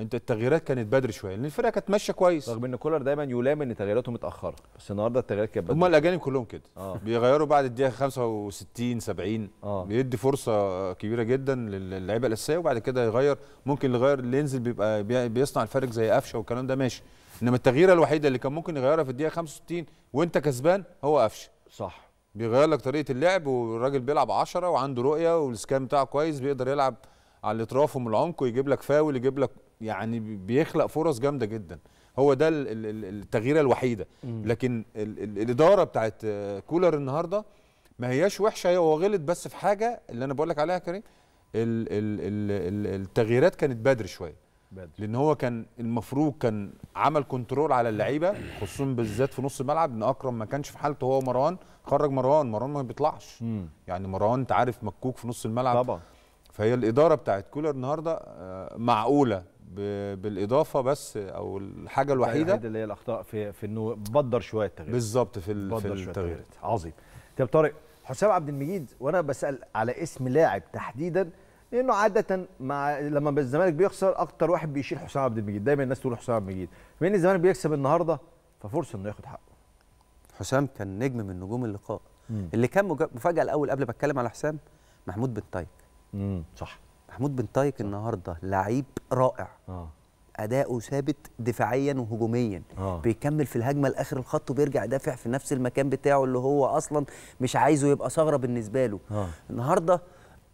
انت التغييرات كانت بدري شويه لان الفرقه كانت ماشيه كويس رغم ان كولر دايما يلام ان تغييراته متاخره بس النهارده التغييرات كانت هم بدري. الاجانب كلهم كده آه. بيغيروا بعد الدقيقه 65 70 آه. بيدي فرصه كبيره جدا للعيبه الاساسيه وبعد كده يغير ممكن اللي يغير اللي ينزل بيبقى بي- بيصنع الفرق زي قفشه والكلام ده ماشي انما التغييره الوحيده اللي كان ممكن يغيرها في الدقيقه 65 وانت كسبان هو قفشه صح بيغير لك طريقه اللعب والراجل بيلعب 10 وعنده رؤيه والسكان بتاعه كويس بيقدر يلعب على الاطراف ومن العمق ويجيب لك فاول يجيب لك يعني بيخلق فرص جامده جدا هو ده ال- ال- ال- التغييره الوحيده لكن ال ال الاداره بتاعت آه، كولر النهارده ما هياش وحشه هو غلط بس في حاجه اللي انا بقول لك عليها يا كريم ال ال ال ال التغييرات كانت بدري شويه بدري لان هو كان المفروض كان عمل كنترول على اللعيبه خصوصا بالذات في نص الملعب ان اكرم ما كانش في حالته هو مروان خرج مروان مروان ما بيطلعش مم. يعني مروان انت عارف مكوك في نص الملعب طبعا فهي الاداره بتاعت كولر النهارده آه، معقوله ب- بالاضافه بس او الحاجه الوحيده اللي هي الاخطاء في في انه بدر شويه التغيير بالظبط في ال- في بدر شويه التغيير التغييرات عظيم طب طارق حسام عبد المجيد وانا بسال على اسم لاعب تحديدا لانه عاده مع لما الزمالك بيخسر اكتر واحد بيشيل حسام عبد المجيد دايما الناس تقول حسام عبد المجيد بما ان الزمالك بيكسب النهارده ففرصه انه ياخد حقه حسام كان نجم من نجوم اللقاء مم. اللي كان مجا- مفاجاه الاول قبل ما اتكلم على حسام محمود بن طايق امم صح محمود بن طايق النهارده لعيب رائع اه اداؤه ثابت دفاعيا وهجوميا آه. بيكمل في الهجمه لاخر الخط وبيرجع يدافع في نفس المكان بتاعه اللي هو اصلا مش عايزه يبقى ثغره بالنسبه له آه. النهارده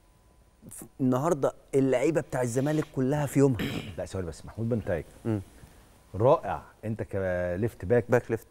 النهارده اللعيبه بتاع الزمالك كلها في يومها لا ثواني بس محمود بن تايج مم. رائع انت كليفت باك باك ليفت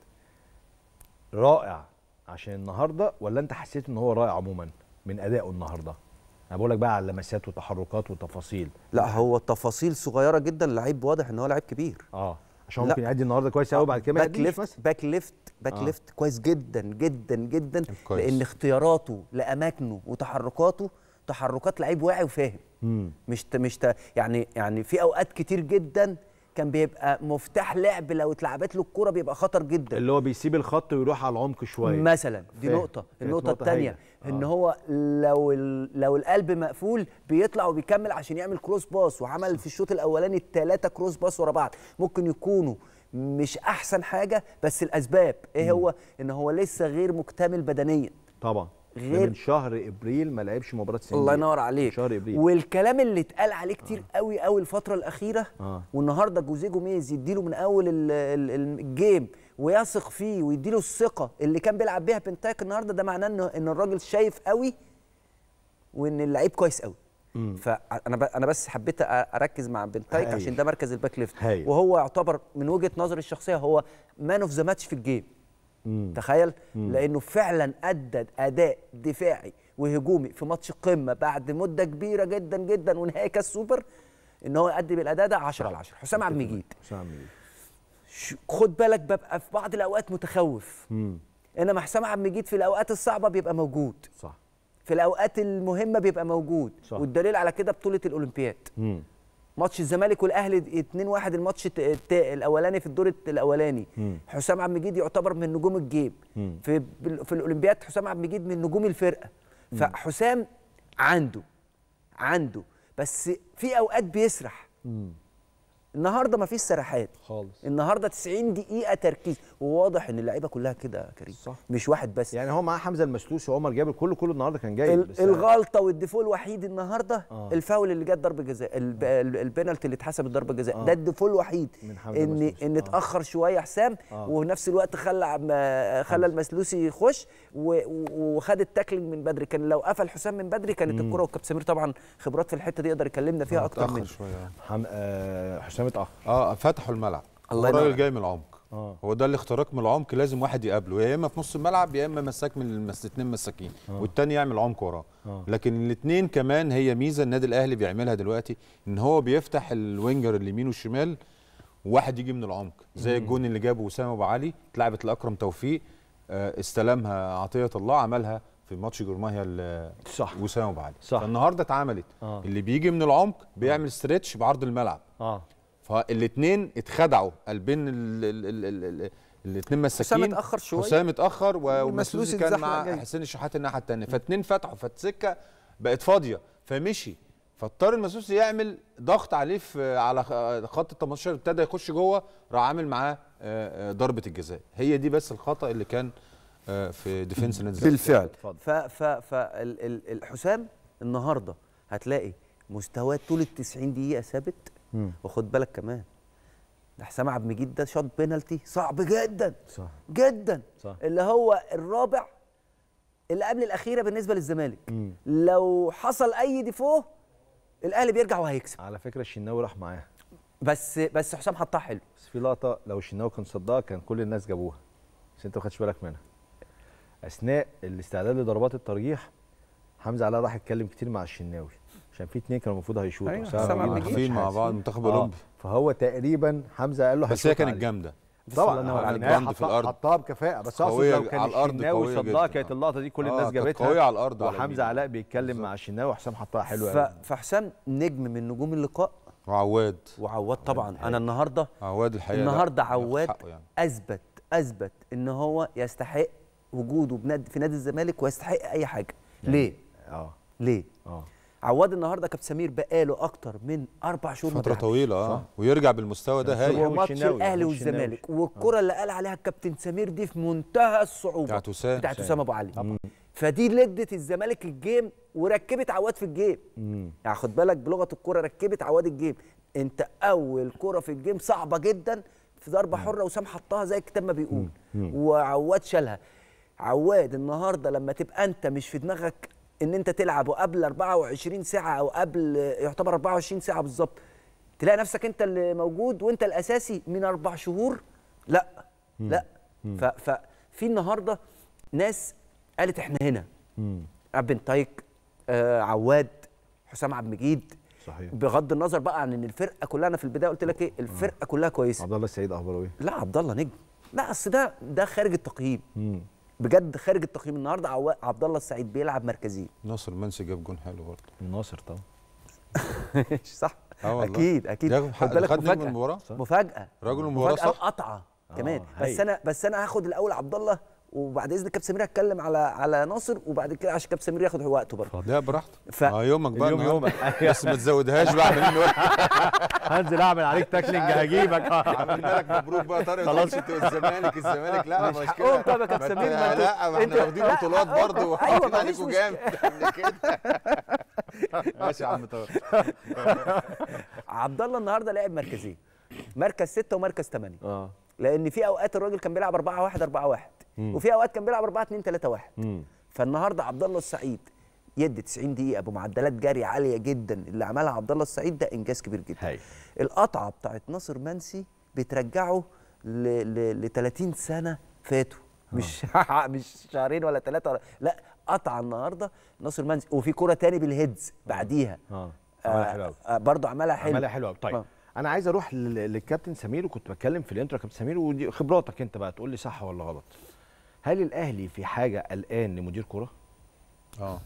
رائع عشان النهارده ولا انت حسيت ان هو رائع عموما من ادائه النهارده انا بقول لك بقى على لمسات وتحركات وتفاصيل لا هو تفاصيل صغيره جدا لعيب واضح ان هو لعيب كبير اه عشان هو لا. ممكن يأدي النهارده كويس قوي بعد كده ما باك يأديش ليفت مثلا باك ليفت باك آه. ليفت كويس جدا جدا جدا كويس. لان اختياراته لاماكنه وتحركاته تحركات لعيب واعي وفاهم مم. مش ت- مش ت- يعني يعني في اوقات كتير جدا كان بيبقى مفتاح لعب لو اتلعبت له الكوره بيبقى خطر جدا اللي هو بيسيب الخط ويروح على العمق شويه مثلا دي فاهم. نقطه كانت النقطه نقطة الثانيه هايلة. ان آه. هو لو ال- لو القلب مقفول بيطلع وبيكمل عشان يعمل كروس باس وعمل في الشوط الاولاني الثلاثه كروس باس ورا بعض ممكن يكونوا مش احسن حاجه بس الاسباب ايه هو ان هو لسه غير مكتمل بدنيا طبعا غير غير- من شهر ابريل ما لعبش مباراه سن الله دي. ينور عليك شهر ابريل والكلام اللي اتقال عليه كتير قوي قوي الفتره الاخيره آه. والنهارده جوزيه جوميز يديله من اول ال- ال- الجيم ويثق فيه ويديله الثقه اللي كان بيلعب بيها بنتايك النهارده ده معناه ان ان الراجل شايف قوي وان اللعيب كويس قوي فانا ب- انا بس حبيت أ- اركز مع بنتايك هايل. عشان ده مركز الباك ليفت هايل. وهو يعتبر من وجهه نظري الشخصيه هو مان اوف ذا ماتش في الجيم مم. تخيل لانه فعلا ادى اداء دفاعي وهجومي في ماتش قمه بعد مده كبيره جدا جدا ونهائي كاس سوبر ان هو يأدي بالاداء ده 10 على 10 حسام عبد المجيد حسام عبد المجيد ش- خد بالك ببقى في بعض الاوقات متخوف مم. انما حسام عبد المجيد في الاوقات الصعبه بيبقى موجود صح في الاوقات المهمه بيبقى موجود صح. والدليل على كده بطوله الاولمبياد مم. ماتش الزمالك والاهلي 2-1 الماتش الت- الت- الاولاني في الدور الت- الاولاني مم. حسام عبد المجيد يعتبر من نجوم الجيم مم. في بال- في الاولمبياد حسام عبد المجيد من نجوم الفرقه فحسام عنده عنده بس في اوقات بيسرح مم. النهارده مفيش سرحات خالص النهارده 90 دقيقه تركيز وواضح ان اللعيبه كلها كده يا كريم صح. مش واحد بس يعني هو معاه حمزه المسلوسي وعمر جابر كله كله النهارده كان جاي ال- الغلطه والديفول الوحيد النهارده آه. الفاول اللي جت ضربه جزاء الب- ال- البنالتي اللي اتحسب ضربه جزاء آه. ده الديفول الوحيد من حمزة ان المسلوسي. ان آه. اتاخر شويه حسام آه. وفي نفس الوقت خلى عم- خلى المسلوسي يخش و- و- وخد التاكلينج من بدري كان لو قفل حسام من بدري كانت الكره وكابتن سمير طبعا خبرات في الحته دي يقدر يكلمنا فيها اكتر اتاخر منه شويه حم... آه حسام اتاخر اه فتحوا الملعب الله هو الراجل ينور جاي من العمق اه هو ده الاختراق من العمق لازم واحد يقابله يا اما في نص الملعب يا اما مساك من المس... اتنين مساكين والتاني يعمل عمق وراه آه. لكن الاثنين كمان هي ميزه النادي الاهلي بيعملها دلوقتي ان هو بيفتح الوينجر اليمين والشمال وواحد يجي من العمق زي الجون اللي جابه وسام ابو علي اتلعبت لاكرم توفيق آه، استلمها عطيه الله عملها في ماتش جورماهيا ل- صح وسام ابو علي صح. فالنهارده اتعملت آه. اللي بيجي من العمق بيعمل ستريتش بعرض الملعب اه فالاثنين اتخدعوا قلبين الاثنين مساكين حسام اتأخر شوية. حسام اتاخر و- والمسلوسي ومسلوسي كان اتزحلق مع جاي. حسين الشحات الناحيه الثانيه فاثنين فتحوا فالسكه بقت فاضيه فمشي فاضطر المسوسي يعمل ضغط عليه في على خ- خط ال 18 ابتدى يخش جوه راح عامل معاه آه، آه، ضربه الجزاء هي دي بس الخطا اللي كان آه، في ديفنس نادي الزمالك. بالفعل اتفضل. ف ف فالحسام النهارده هتلاقي مستواه طول ال 90 دقيقه ثابت وخد بالك كمان ده حسام عبد المجيد ده شاط بينالتي صعب جدا صح جدا صح. اللي هو الرابع اللي قبل الاخيره بالنسبه للزمالك لو حصل اي ديفو الاهلي بيرجع وهيكسب على فكره الشناوي راح معاه بس بس حسام حطها حلو بس في لقطه لو الشناوي كان صدها كان كل الناس جابوها بس انت ما خدتش بالك منها اثناء الاستعداد لضربات الترجيح حمزه علاء راح يتكلم كتير مع الشناوي عشان في اتنين كانوا المفروض هيشوطوا أيوة، حسام حسام عبد عبد المجيد واقفين مع وحاسم. بعض المنتخب آه، الاولمبي فهو تقريبا حمزه قال له بس هي هيشوط كانت عليه. جامده طبعا الله ينور هو عليك. في النهاية جامد في حطها- الأرض. حطها بكفاءه بس اقصد قوية لو كان على الأرض الشناوي قوية صدها جدا. كانت اللقطه دي كل آه، الناس كانت جابتها قوية على الأرض على وحمزه اليمين. علاء بيتكلم بالظبط. مع الشناوي وحسام حطها حلوه ف... قوي فحسام نجم من نجوم اللقاء وعواد وعواد طبعا انا النهارده عواد الحقيقه لا، النهارده ياخد عواد حقه يعني. اثبت اثبت ان هو يستحق وجوده بناد في نادي الزمالك ويستحق اي حاجه ليه اه ليه اه عواد النهارده كابتن سمير بقاله اكتر من اربع شهور ما فتره بيلعبش. طويله اه ويرجع بالمستوى ده بس هايل هو وماتش والشناوي، الاهلي والشناوي. والزمالك والكره اللي قال عليها الكابتن سمير دي في منتهى الصعوبه بتاعت وسام. بتاعت وسام. وسام ابو علي فدي اللي ادت الزمالك الجيم وركبت عواد في الجيم يعني خد بالك بلغه الكره ركبت عواد الجيم انت اول كره في الجيم صعبه جدا في ضربه حره وسام حطها زي الكتاب ما بيقول وعواد شالها عواد النهارده لما تبقى انت مش في دماغك ان انت تلعب وقبل 24 ساعه او قبل يعتبر 24 ساعه بالظبط تلاقي نفسك انت اللي موجود وانت الاساسي من اربع شهور لا لا ف- ففي النهارده ناس قالت احنا هنا عبد طايق آه عواد حسام عبد المجيد صحيح بغض النظر بقى عن ان الفرقه كلها انا في البدايه قلت لك ايه الفرقه كلها كويسه عبد الله السعيد اخباره ايه؟ لا عبد الله نجم لا اصل ده ده خارج التقييم بجد خارج التقييم النهارده عوا- عبد الله السعيد بيلعب مركزين ناصر منسي جاب جون حلو برضه الناصر طبعا صح اه والله. اكيد اكيد ياخد حق- خد بالك خد نجم مفاجاه المباراة. مفاجاه رجل المباراة مفاجاه صح؟ قطعه كمان آه، بس هايل. انا بس انا هاخد الاول عبد الله وبعد اذن كابتن سمير هتكلم على على ناصر وبعد كده عشان كابتن سمير ياخد وقته برضه لا براحتك ف- اه يومك بقى اليوم النهاردة. يومك. بس ما تزودهاش بقى اعمل لنا هنزل اعمل عليك تاكلينج هجيبك عملنا لك مبروك بقى طارق خلاص انت والزمالك الزمالك لا مش مشكله حقهم طبعا يا كابتن ما سمير، انت- ما انت- لا ما انت- احنا واخدين لا، بطولات حقهم. برضه أيوة، وحاطين مفيش عليكم جامد قبل كده ماشي يا عم طارق عبد الله النهارده لعب مركزين مركز ستة ومركز ثمانية اه لان في اوقات الراجل كان بيلعب 4 1 4 1 وفي اوقات كان بيلعب 4 2 3 1 فالنهارده عبد الله السعيد يدي 90 دقيقه بمعدلات جري عاليه جدا اللي عملها عبد الله السعيد ده انجاز كبير جدا هايل. القطعه بتاعت ناصر منسي بترجعه ل, ل, ل 30 سنه فاتوا مش مش شهرين ولا ثلاثه ولا لا قطعه النهارده ناصر منسي وفي كره تاني بالهيدز بعديها اه عملها حلو أوي. آه برضه عملها حلو عملها حلوه طيب آه. انا عايز اروح لل- للكابتن سمير وكنت بتكلم في الانترو يا كابتن سمير ودي خبراتك انت بقى تقول لي صح ولا غلط هل الاهلي في حاجه قلقان لمدير كره اه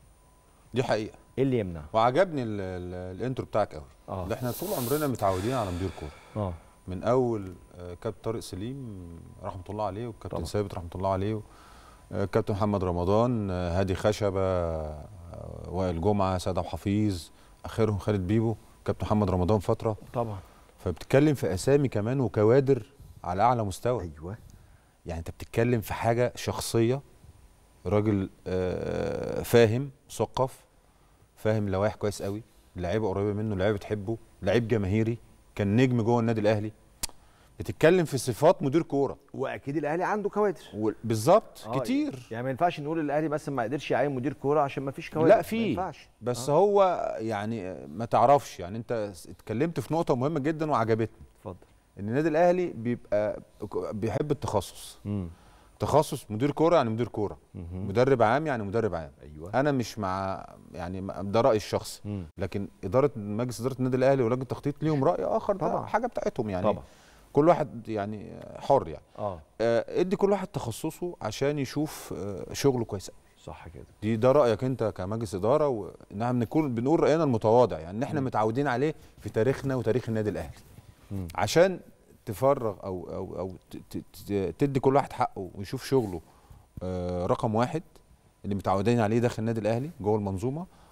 دي حقيقه ايه اللي يمنع وعجبني ال- ال- الانترو بتاعك قوي آه. ده احنا طول عمرنا متعودين على مدير كوره اه من اول آه، كابتن طارق سليم رحمه الله عليه والكابتن طبعا. ثابت رحمه الله عليه آه، كابتن محمد رمضان آه، هادي خشبه آه، وائل جمعه سيد عبد الحفيظ اخرهم خالد بيبو كابتن محمد رمضان فتره طبعا فبتتكلم في اسامي كمان وكوادر على اعلى مستوى ايوه يعني انت بتتكلم في حاجه شخصيه راجل آه، فاهم مثقف فاهم اللوائح كويس قوي لعيبه قريبه منه لعيبه بتحبه لعيب جماهيري كان نجم جوه النادي الاهلي بتتكلم في صفات مدير كوره واكيد الاهلي عنده كوادر و- بالظبط آه، كتير يعني ما ينفعش نقول الاهلي مثلا ما قدرش يعين مدير كوره عشان ما فيش كوادر لا ما في ينفعش بس هو يعني ما تعرفش يعني انت اتكلمت في نقطه مهمه جدا وعجبتني اتفضل ان النادي الاهلي بيبقى بيحب التخصص امم تخصص مدير كوره يعني مدير كوره مدرب عام يعني مدرب عام ايوه انا مش مع يعني ما- ده رايي الشخصي مم. لكن اداره مجلس اداره النادي الاهلي ولجنه التخطيط ليهم راي اخر طبعا طبعا. حاجه بتاعتهم يعني طبعا. كل واحد يعني حر يعني اه آه، ادي كل واحد تخصصه عشان يشوف آه، شغله كويس أوي. صح كده دي ده رايك انت كمجلس اداره وان احنا بنكون بنقول راينا المتواضع يعني ان احنا متعودين عليه في تاريخنا وتاريخ النادي الاهلي مم. عشان تفرغ او او او ت- ت- ت- تدي كل واحد حقه ويشوف شغله آه، رقم واحد اللي متعودين عليه داخل النادي الاهلي جوه المنظومه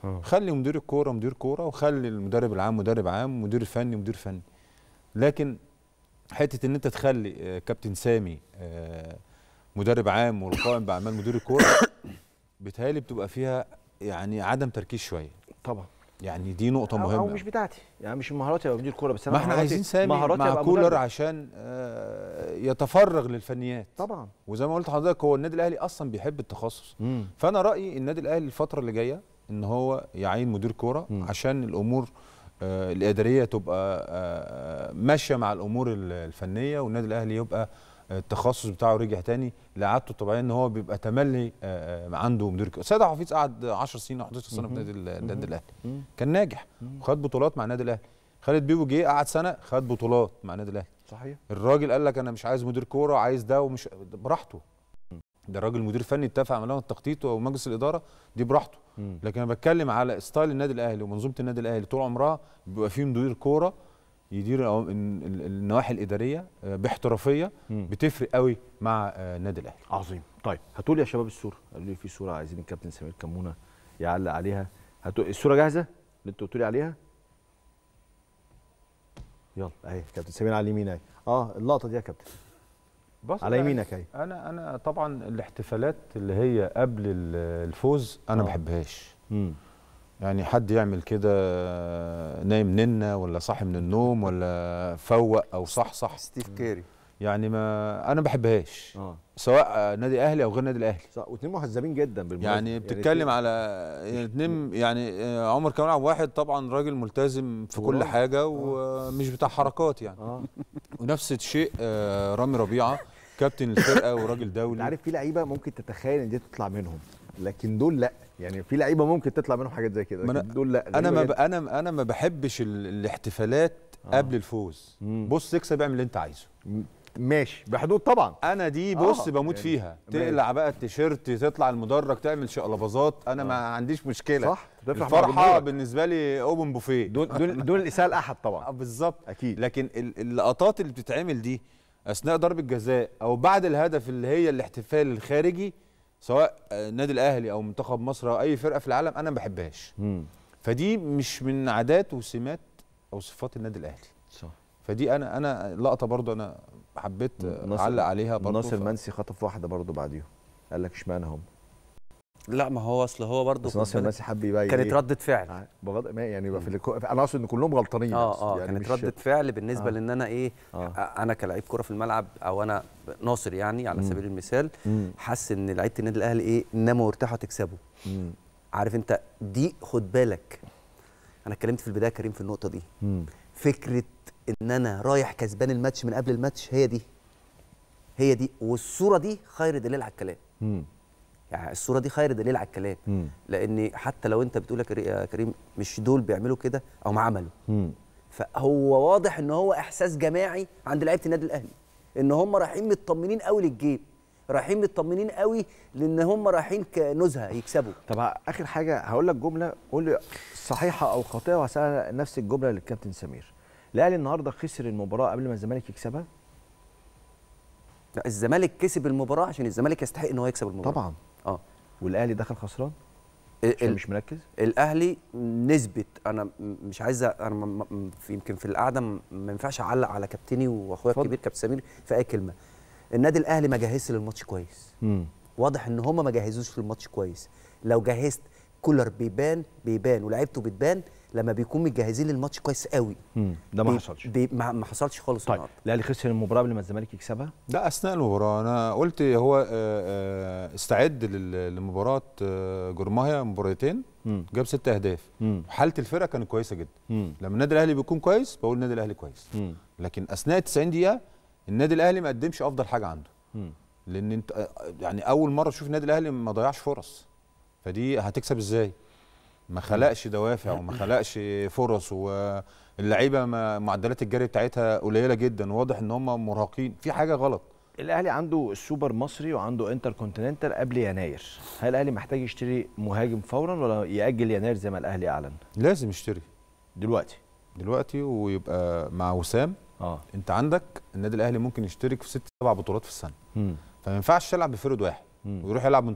خلي مدير الكوره مدير كوره وخلي المدرب العام مدرب عام مدير الفني مدير فني لكن حته ان انت تخلي آه، كابتن سامي آه، مدرب عام والقائم باعمال مدير الكوره بتهيألي بتبقى فيها يعني عدم تركيز شويه طبعا يعني دي نقطه أو, مهمه او مش بتاعتي يعني مش مهاراتي ابقى مدير كوره بس انا ما احنا مهاراتي- عايزين سامي مهاراتي مع أبقى كولر مدرب. عشان آه، يتفرغ للفنيات طبعا وزي ما قلت لحضرتك هو النادي الاهلي اصلا بيحب التخصص مم. فانا رايي النادي الاهلي الفتره اللي جايه ان هو يعين مدير كوره مم. عشان الامور آه، الاداريه تبقى آه، ماشيه مع الامور ال- الفنيه والنادي الاهلي يبقى آه، التخصص بتاعه رجع تاني لعادته الطبيعيه ان هو بيبقى تملي آه، آه، عنده مدير كوره سيد حفيظ قعد 10 سنين او 11 سنه في نادي ال- النادي الاهلي مم. كان ناجح وخد بطولات مع النادي الاهلي خالد بيبو جه قعد سنه خد بطولات مع النادي الاهلي صحيح الراجل قال لك انا مش عايز مدير كوره عايز ده ومش براحته ده الراجل مدير فني اتفق مع لجنه التخطيط ومجلس الاداره دي براحته مم. لكن انا بتكلم على ستايل النادي الاهلي ومنظومه النادي الاهلي طول عمرها بيبقى فيه مدير كوره يدير الأو- ال- ال- النواحي الاداريه آه، باحترافيه مم. بتفرق قوي مع آه، النادي الاهلي عظيم طيب هاتوا لي يا شباب الصوره قالوا لي في صوره عايزين الكابتن سمير كمونه يعلق عليها هاتوا الصوره جاهزه اللي انتوا قلتوا لي عليها يلا اهي كابتن سمير على اليمين اهي اه اللقطه دي يا كابتن بص على أنا- يمينك اهي انا انا طبعا الاحتفالات اللي هي قبل ال- الفوز انا آه. ما بحبهاش امم يعني حد يعمل كده نايم ننا ولا صاحي من النوم ولا فوق او صح صح ستيف كيري يعني ما انا ما بحبهاش اه سواء نادي اهلي او غير نادي الاهلي صح واثنين مهذبين جدا بالمناسبه يعني بتتكلم على يعني اتنين يعني آه، عمر كمال عبد الواحد طبعا راجل ملتزم في كل وراجل. حاجه ومش بتاع حركات يعني اه ونفس الشيء آه، رامي ربيعه كابتن الفرقه وراجل انت دولي عارف في لعيبه ممكن تتخيل ان دي تطلع منهم لكن دول لا يعني في لعيبه ممكن تطلع منهم حاجات زي كده ما لكن أنا- دول لا انا غريبة ما ب... جداً. انا انا ما بحبش ال... الاحتفالات آه. قبل الفوز مم. بص اكسب اعمل اللي انت عايزه ماشي بحدود طبعا انا دي آه، بص بموت يعني فيها ماشي. تقلع بقى التيشيرت تطلع المدرج تعمل شقلباظات انا ما عنديش مشكله صح تفرح مع الفرحه جمهورك. بالنسبه لي اوبن بوفيه دول دول دول الاساءه لاحد طبعا آه، بالظبط اكيد لكن ال- اللقطات اللي بتتعمل دي اثناء ضربه جزاء او بعد الهدف اللي هي الاحتفال الخارجي سواء آه، النادي الاهلي او منتخب مصر او اي فرقه في العالم انا ما بحبهاش امم فدي مش من عادات وسمات او صفات النادي الاهلي صح فدي انا انا لقطه برضو انا حبيت آه، ناصر- اعلق عليها برضو ناصر ف- منسي خطف واحده برضه بعديهم قال لك اشمعنى هم لا ما هو اصل هو برضه بس ناصر منسي حب يبين كانت إيه؟ ردة فعل ع- بغض ما يعني يبقى في الكو... انا اقصد ان كلهم غلطانين اه أقصد، اه يعني كانت مش- ردة فعل بالنسبه آه. لان انا ايه آه. انا كلاعب كره في الملعب او انا ناصر يعني على مم. سبيل المثال مم. حاسس ان لعيبه النادي الاهلي ايه ناموا وارتاحوا تكسبوا مم. عارف انت دي خد بالك انا اتكلمت في البدايه كريم في النقطه دي مم. فكره ان انا رايح كسبان الماتش من قبل الماتش هي دي هي دي والصوره دي خير دليل على الكلام مم. يعني الصوره دي خير دليل على الكلام مم. لان حتى لو انت بتقول يا كري- يا كريم مش دول بيعملوا كده او ما عملوا مم. فهو واضح ان هو احساس جماعي عند لعيبه النادي الاهلي ان هم رايحين مطمنين قوي للجيم رايحين مطمنين قوي لان هم رايحين كنزهه يكسبوا طب اخر حاجه هقول لك جمله قول لي صحيحه او خاطئه وهسالها نفس الجمله للكابتن سمير الاهلي النهارده خسر المباراه قبل ما الزمالك يكسبها لا الزمالك كسب المباراه عشان الزمالك يستحق ان هو يكسب المباراه طبعا اه والاهلي دخل خسران ال- عشان ال- مش مركز الاهلي نسبه انا م- مش عايز أ- انا م- م- في يمكن في القعده م- ما ينفعش اعلق على كابتني واخويا اتفضل. الكبير كابتن سمير في اي كلمه النادي الاهلي ما جهزش للماتش كويس مم. واضح ان هم ما جهزوش للماتش كويس لو جهزت كولر بيبان بيبان ولعيبته بتبان لما بيكون متجهزين للماتش كويس قوي مم. ده ما بي- حصلش بي ما ما حصلش خالص طيب النهارده الاهلي خسر المباراه قبل ما الزمالك يكسبها ده اثناء المباراه انا قلت هو آه، آه، استعد لل- لمباراه آه، جورماهيا مباراتين مم. جاب ست اهداف مم. حاله الفرقه كانت كويسه جدا مم. لما النادي الاهلي بيكون كويس بقول النادي الاهلي كويس مم. لكن اثناء 90 دقيقه النادي الاهلي ما قدمش افضل حاجه عنده مم. لان انت آه، يعني اول مره تشوف النادي الاهلي ما ضيعش فرص فدي هتكسب ازاي ما خلقش دوافع وما خلقش فرص واللعيبه ما- معدلات الجري بتاعتها قليله جدا واضح ان هم مرهقين في حاجه غلط الاهلي عنده السوبر مصري وعنده انتر كونتيننتال قبل يناير هل الاهلي محتاج يشتري مهاجم فورا ولا ياجل يناير زي ما الاهلي اعلن لازم يشتري دلوقتي دلوقتي ويبقى مع وسام اه انت عندك النادي الاهلي ممكن يشترك في ست سبع بطولات في السنه مم. فما ينفعش تلعب بفرد واحد مم. ويروح يلعب منتخب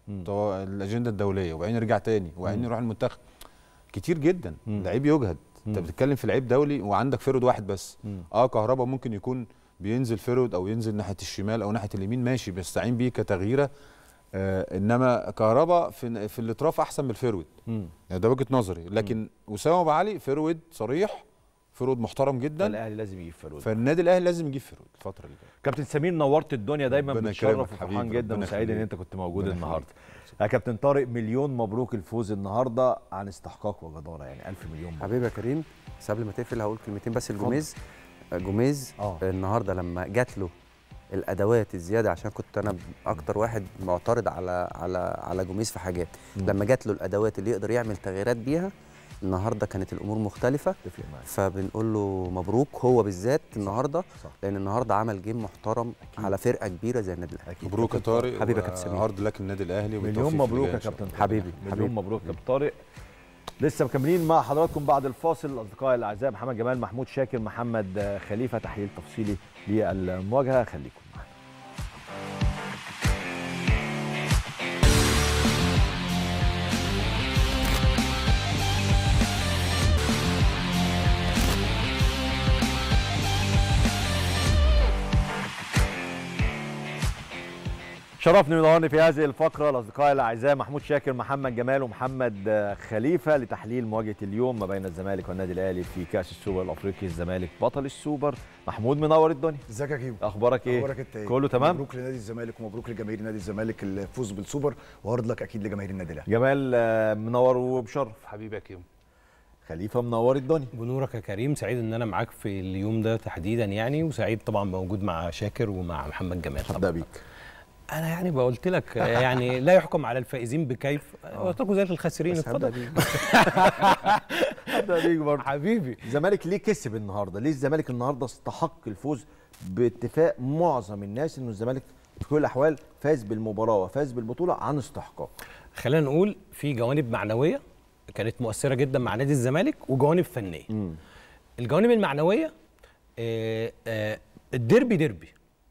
طو- الاجنده الدوليه وبعدين يرجع تاني وبعدين يروح المنتخب كتير جدا لعيب يجهد انت بتتكلم في لعيب دولي وعندك فرود واحد بس اه كهربا ممكن يكون بينزل فرود او ينزل ناحيه الشمال او ناحيه اليمين ماشي بيستعين بيه كتغييره آه انما كهربا في في الاطراف احسن من الفرود يعني ده وجهه نظري لكن اسامه ابو علي فرود صريح فرود محترم جدا الاهلي لازم يجيب فاروق فالنادي الاهلي لازم يجيب فرود الفتره اللي جايه كابتن سمير نورت الدنيا دايما ربنا بتشرف يكرمك وفرحان حبيبي، جدا ربنا وسعيد ان يخليك. انت كنت موجود ربنا النهارده يخليك. يا كابتن طارق مليون مبروك الفوز النهارده عن استحقاق وجداره يعني الف مليون مبروك حبيبي يا كريم بس قبل ما تقفل هقول كلمتين بس لجوميز جوميز آه. النهارده لما جات له الادوات الزياده عشان كنت انا اكتر واحد معترض على على على جوميز في حاجات لما جات له الادوات اللي يقدر يعمل تغييرات بيها النهارده كانت الامور مختلفه تفرق معاك فبنقول له مبروك هو بالذات النهارده صح. لان النهارده عمل جيم محترم على فرقه كبيره زي النادي الاهلي اكيد مبروك يا طارق حبيبي يا كابتن سمير. هارد لك النادي الاهلي مليون والتوفيق في مبروك اللي يا جاي إن شاء كابتن الله. حبيبي مليون حبيبي مبروك يا كابتن طارق لسه مكملين مع حضراتكم بعد الفاصل اصدقائي الاعزاء محمد جمال محمود شاكر محمد آه، خليفه تحليل تفصيلي للمواجهه خليكم معانا شرفني ونورني في هذه الفقرة الأصدقاء الأعزاء محمود شاكر محمد جمال ومحمد آه، خليفة لتحليل مواجهة اليوم ما بين الزمالك والنادي الأهلي في كأس السوبر الأفريقي الزمالك بطل السوبر محمود منور الدنيا ازيك يا كيمو أخبارك إيه؟ اخبارك انت ايه كله تمام؟ مبروك لنادي الزمالك ومبروك لجماهير نادي الزمالك الفوز بالسوبر وهارد لك اكيد لجماهير النادي الاهلي جمال آه، منور وبشرف حبيبي يا كيمو خليفة منور الدنيا بنورك يا كريم سعيد ان انا معاك في اليوم ده تحديدا يعني وسعيد طبعا موجود مع شاكر ومع محمد جمال هبدأ طبعا بيك انا يعني قلت لك يعني لا يحكم على الفائزين بكيف قلت لكم زي الخاسرين بس هبدأ اتفضل بيك هبدأ بيك برضه حبيبي الزمالك ليه كسب النهارده؟ ليه الزمالك النهارده استحق الفوز باتفاق معظم الناس انه الزمالك في كل الاحوال فاز بالمباراه وفاز بالبطوله عن استحقاق. خلينا نقول في جوانب معنويه كانت مؤثره جدا مع نادي الزمالك وجوانب فنيه الجوانب المعنويه آه، آه، الديربي ديربي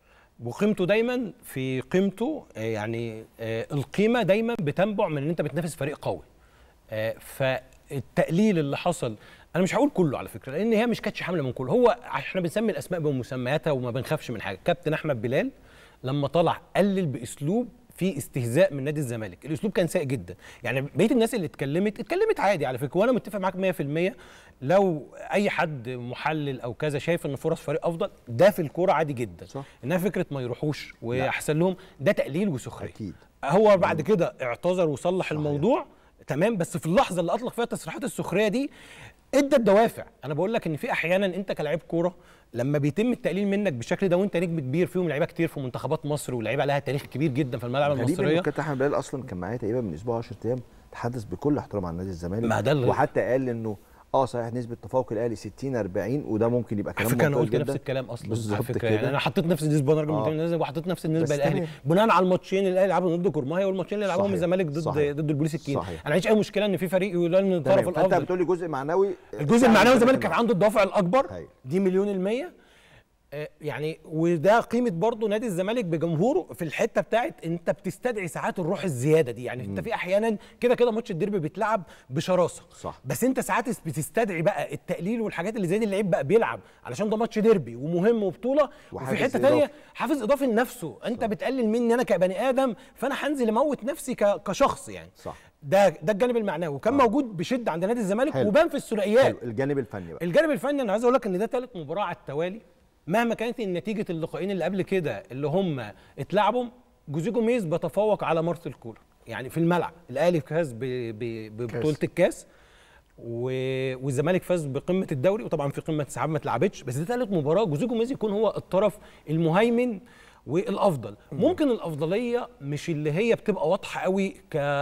وقيمته دايما في قيمته آه، يعني آه، القيمه دايما بتنبع من ان انت بتنافس فريق قوي آه، فالتقليل اللي حصل انا مش هقول كله على فكره لان هي مش كانتش حامله من كله هو احنا بنسمي الاسماء بمسمياتها وما بنخافش من حاجه كابتن احمد بلال لما طلع قلل باسلوب في استهزاء من نادي الزمالك الاسلوب كان سيء جدا يعني بقيه الناس اللي اتكلمت اتكلمت عادي على فكره وانا متفق معاك 100% لو اي حد محلل او كذا شايف ان فرص فريق افضل ده في الكوره عادي جدا صح. انها فكره ما يروحوش واحسن لهم ده تقليل وسخريه أكيد. هو بعد كده اعتذر وصلح الموضوع تمام بس في اللحظه اللي اطلق فيها التصريحات السخريه دي ادى الدوافع انا بقول لك ان في احيانا انت كلاعب كوره لما بيتم التقليل منك بالشكل ده وانت نجم كبير فيهم لعيبه كتير في منتخبات مصر ولعيبه لها تاريخ كبير جدا في الملاعب غريب المصريه ان كابتن احمد بلال اصلا كان معايا تقريبا من اسبوع 10 ايام تحدث بكل احترام عن نادي الزمالك ما ده اللي- وحتى قال انه اه صحيح نسبه تفوق الاهلي 60 40 وده ممكن يبقى على كلام فكره انا ممتاز قلت جدا. نفس الكلام اصلا بالظبط على فكره كده. يعني انا حطيت نفس النسبه وانا آه. راجل وحطيت نفس النسبه بس للاهلي تمام. بناء على الماتشين اللي الاهلي لعبهم ضد كورماهي والماتشين اللي لعبهم صحيح. الزمالك ضد صحيح. ضد البوليس الكين صحيح. انا عنديش اي مشكله ان في فريق يقول ان الطرف تمام فانت الافضل بتقول لي جزء معنوي الجزء المعنوي الزمالك كان عنده الدافع الاكبر أيوة. دي مليون المية آه، يعني وده قيمه برضه نادي الزمالك بجمهوره في الحته بتاعت انت بتستدعي ساعات الروح الزياده دي يعني انت في احيانا كده كده ماتش الديربي بيتلعب بشراسه صح. بس انت ساعات بتستدعي بقى التقليل والحاجات اللي زي دي اللعيب بقى بيلعب علشان ده ماتش ديربي ومهم وبطوله وفي وحافز حته إضافي. تانية حافز اضافي لنفسه انت بتقلل مني انا كبني ادم فانا هنزل اموت نفسي ك- كشخص يعني صح. ده ده الجانب المعنوي وكان موجود بشده عند نادي الزمالك حلو. وبان في الثنائيات حلو الجانب الفني بقى الجانب الفني انا عايز اقول لك ان ده ثالث مباراه على التوالي مهما كانت نتيجه اللقاءين اللي قبل كده اللي هم اتلعبوا جوزيه جوميز بتفوق على مارسيل كولر يعني في الملعب الاهلي فاز ب- ب- ببطوله الكاس و... والزمالك فاز بقمه الدوري وطبعا في قمه سحاب ما اتلعبتش بس دي ثالث مباراه جوزيه جوميز يكون هو الطرف المهيمن والافضل ممكن الافضليه مش اللي هي بتبقى واضحه قوي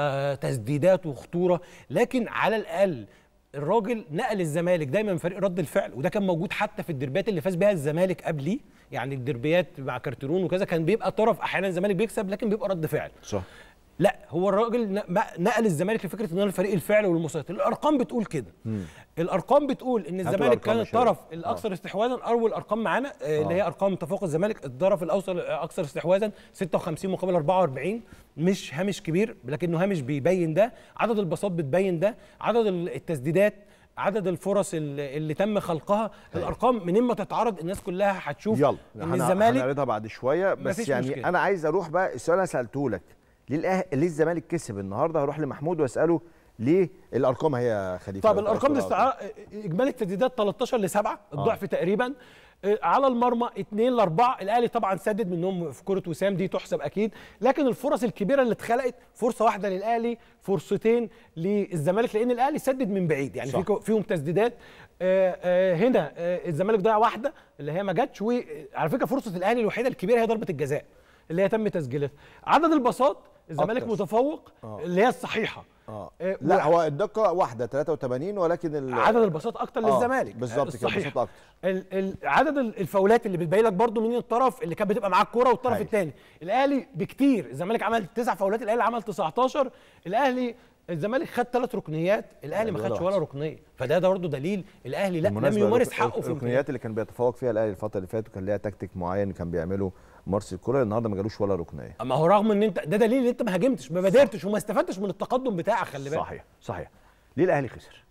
كتسديدات وخطوره لكن على الاقل الراجل نقل الزمالك دايما من فريق رد الفعل وده كان موجود حتى في الدربيات اللي فاز بيها الزمالك قبليه يعني الدربيات مع كارتيرون وكذا كان بيبقى طرف احيانا الزمالك بيكسب لكن بيبقى رد فعل صح لا هو الراجل ن- ما- نقل الزمالك لفكره ان هو الفريق الفعلي والمسيطر الارقام بتقول كده الارقام بتقول ان الزمالك الأرقام كان يا شباب. الطرف الاكثر استحواذا اول ارقام معانا آه، اللي هي ارقام تفوق الزمالك الطرف الاوسط اكثر استحواذا 56 مقابل 44 مش هامش كبير لكنه هامش بيبين ده عدد الباصات بتبين ده عدد ال- التسديدات عدد الفرص اللي, اللي تم خلقها الارقام منين ما تتعرض الناس كلها هتشوف يلا ان هن- الزمالك هنعرضها بعد شويه بس مفيش يعني مشكلة. انا عايز اروح بقى السؤال اللي انا سالته لك ليه الأه... ليه الزمالك كسب النهارده هروح لمحمود واساله ليه الارقام هي يا خليفه طب الارقام الاستعاره اجمالي التسديدات 13 ل 7 الضعف تقريبا آه، على المرمى 2 ل 4 الاهلي طبعا سدد منهم في كره وسام دي تحسب اكيد لكن الفرص الكبيره اللي اتخلقت فرصه واحده للاهلي فرصتين للزمالك لان الاهلي سدد من بعيد يعني صح. في فيهم تسديدات آه، آه، هنا آه، الزمالك ضيع واحده اللي هي ما جاتش وعلى فكره فرصه الاهلي الوحيده الكبيره هي ضربه الجزاء اللي هي تم تسجيلها عدد الباصات الزمالك أكتر. متفوق اللي هي الصحيحه اه آه، لا هو الدقه واحده 83 ولكن ال... عدد الباصات اكتر آه، للزمالك بالظبط كده، الصحيح. الباصات أكتر. ال ال عدد ال- الفاولات اللي بتبين لك برضو مين الطرف اللي كانت بتبقى معاه الكوره والطرف هاي. الثاني الاهلي بكتير الزمالك عمل تسع فاولات الاهلي عمل 19 الاهلي الزمالك خد ثلاث ركنيات الاهلي ما ولا خدش واحدة. ولا ركنيه فده ده برضه دليل الاهلي لا لم بالمناسبة يمارس الرك- حقه في الركنيات اللي كان بيتفوق فيها الاهلي الفتره اللي فاتت وكان ليها تكتيك معين كان بيعمله مارسيل كولر النهارده ما جالوش ولا ركنيه ما هو رغم ان انت ده دليل ان انت ما هاجمتش ما بادرتش وما استفدتش من التقدم بتاعك خلي بالك صحيح صحيح ليه الاهلي خسر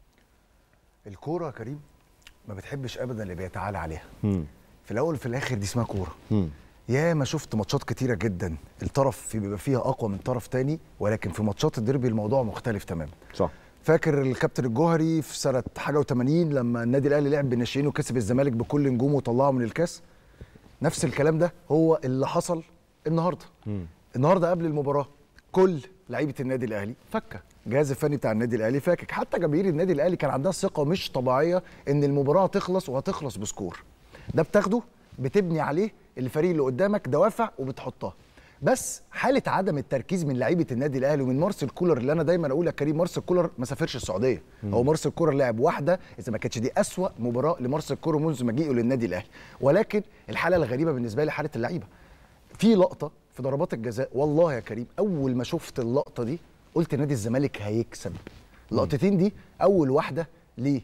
الكوره يا كريم ما بتحبش ابدا اللي بيتعالى عليها مم. في الاول وفي الاخر دي اسمها كوره مم. يا ما شفت ماتشات كتيره جدا الطرف في بيبقى فيها اقوى من طرف تاني ولكن في ماتشات الديربي الموضوع مختلف تماما صح فاكر الكابتن الجوهري في سنه حاجه و80 لما النادي الاهلي لعب بالناشئين وكسب الزمالك بكل نجومه وطلعه من الكاس نفس الكلام ده هو اللي حصل النهارده النهارده قبل المباراه كل لعيبه النادي الاهلي فكه الجهاز الفني بتاع النادي الاهلي فاكك حتى جماهير النادي الاهلي كان عندها ثقه مش طبيعيه ان المباراه هتخلص وهتخلص بسكور ده بتاخده بتبني عليه الفريق اللي قدامك دوافع وبتحطها بس حاله عدم التركيز من لعيبه النادي الاهلي ومن مارسيل كولر اللي انا دايما اقول يا كريم مارسيل كولر ما سافرش السعوديه هو مارسيل كولر لعب واحده اذا ما كانتش دي اسوا مباراه لمارسيل كولر منذ مجيئه للنادي الاهلي ولكن الحاله الغريبه بالنسبه لي حاله اللعيبه في لقطه في ضربات الجزاء والله يا كريم اول ما شفت اللقطه دي قلت نادي الزمالك هيكسب اللقطتين دي اول واحده ل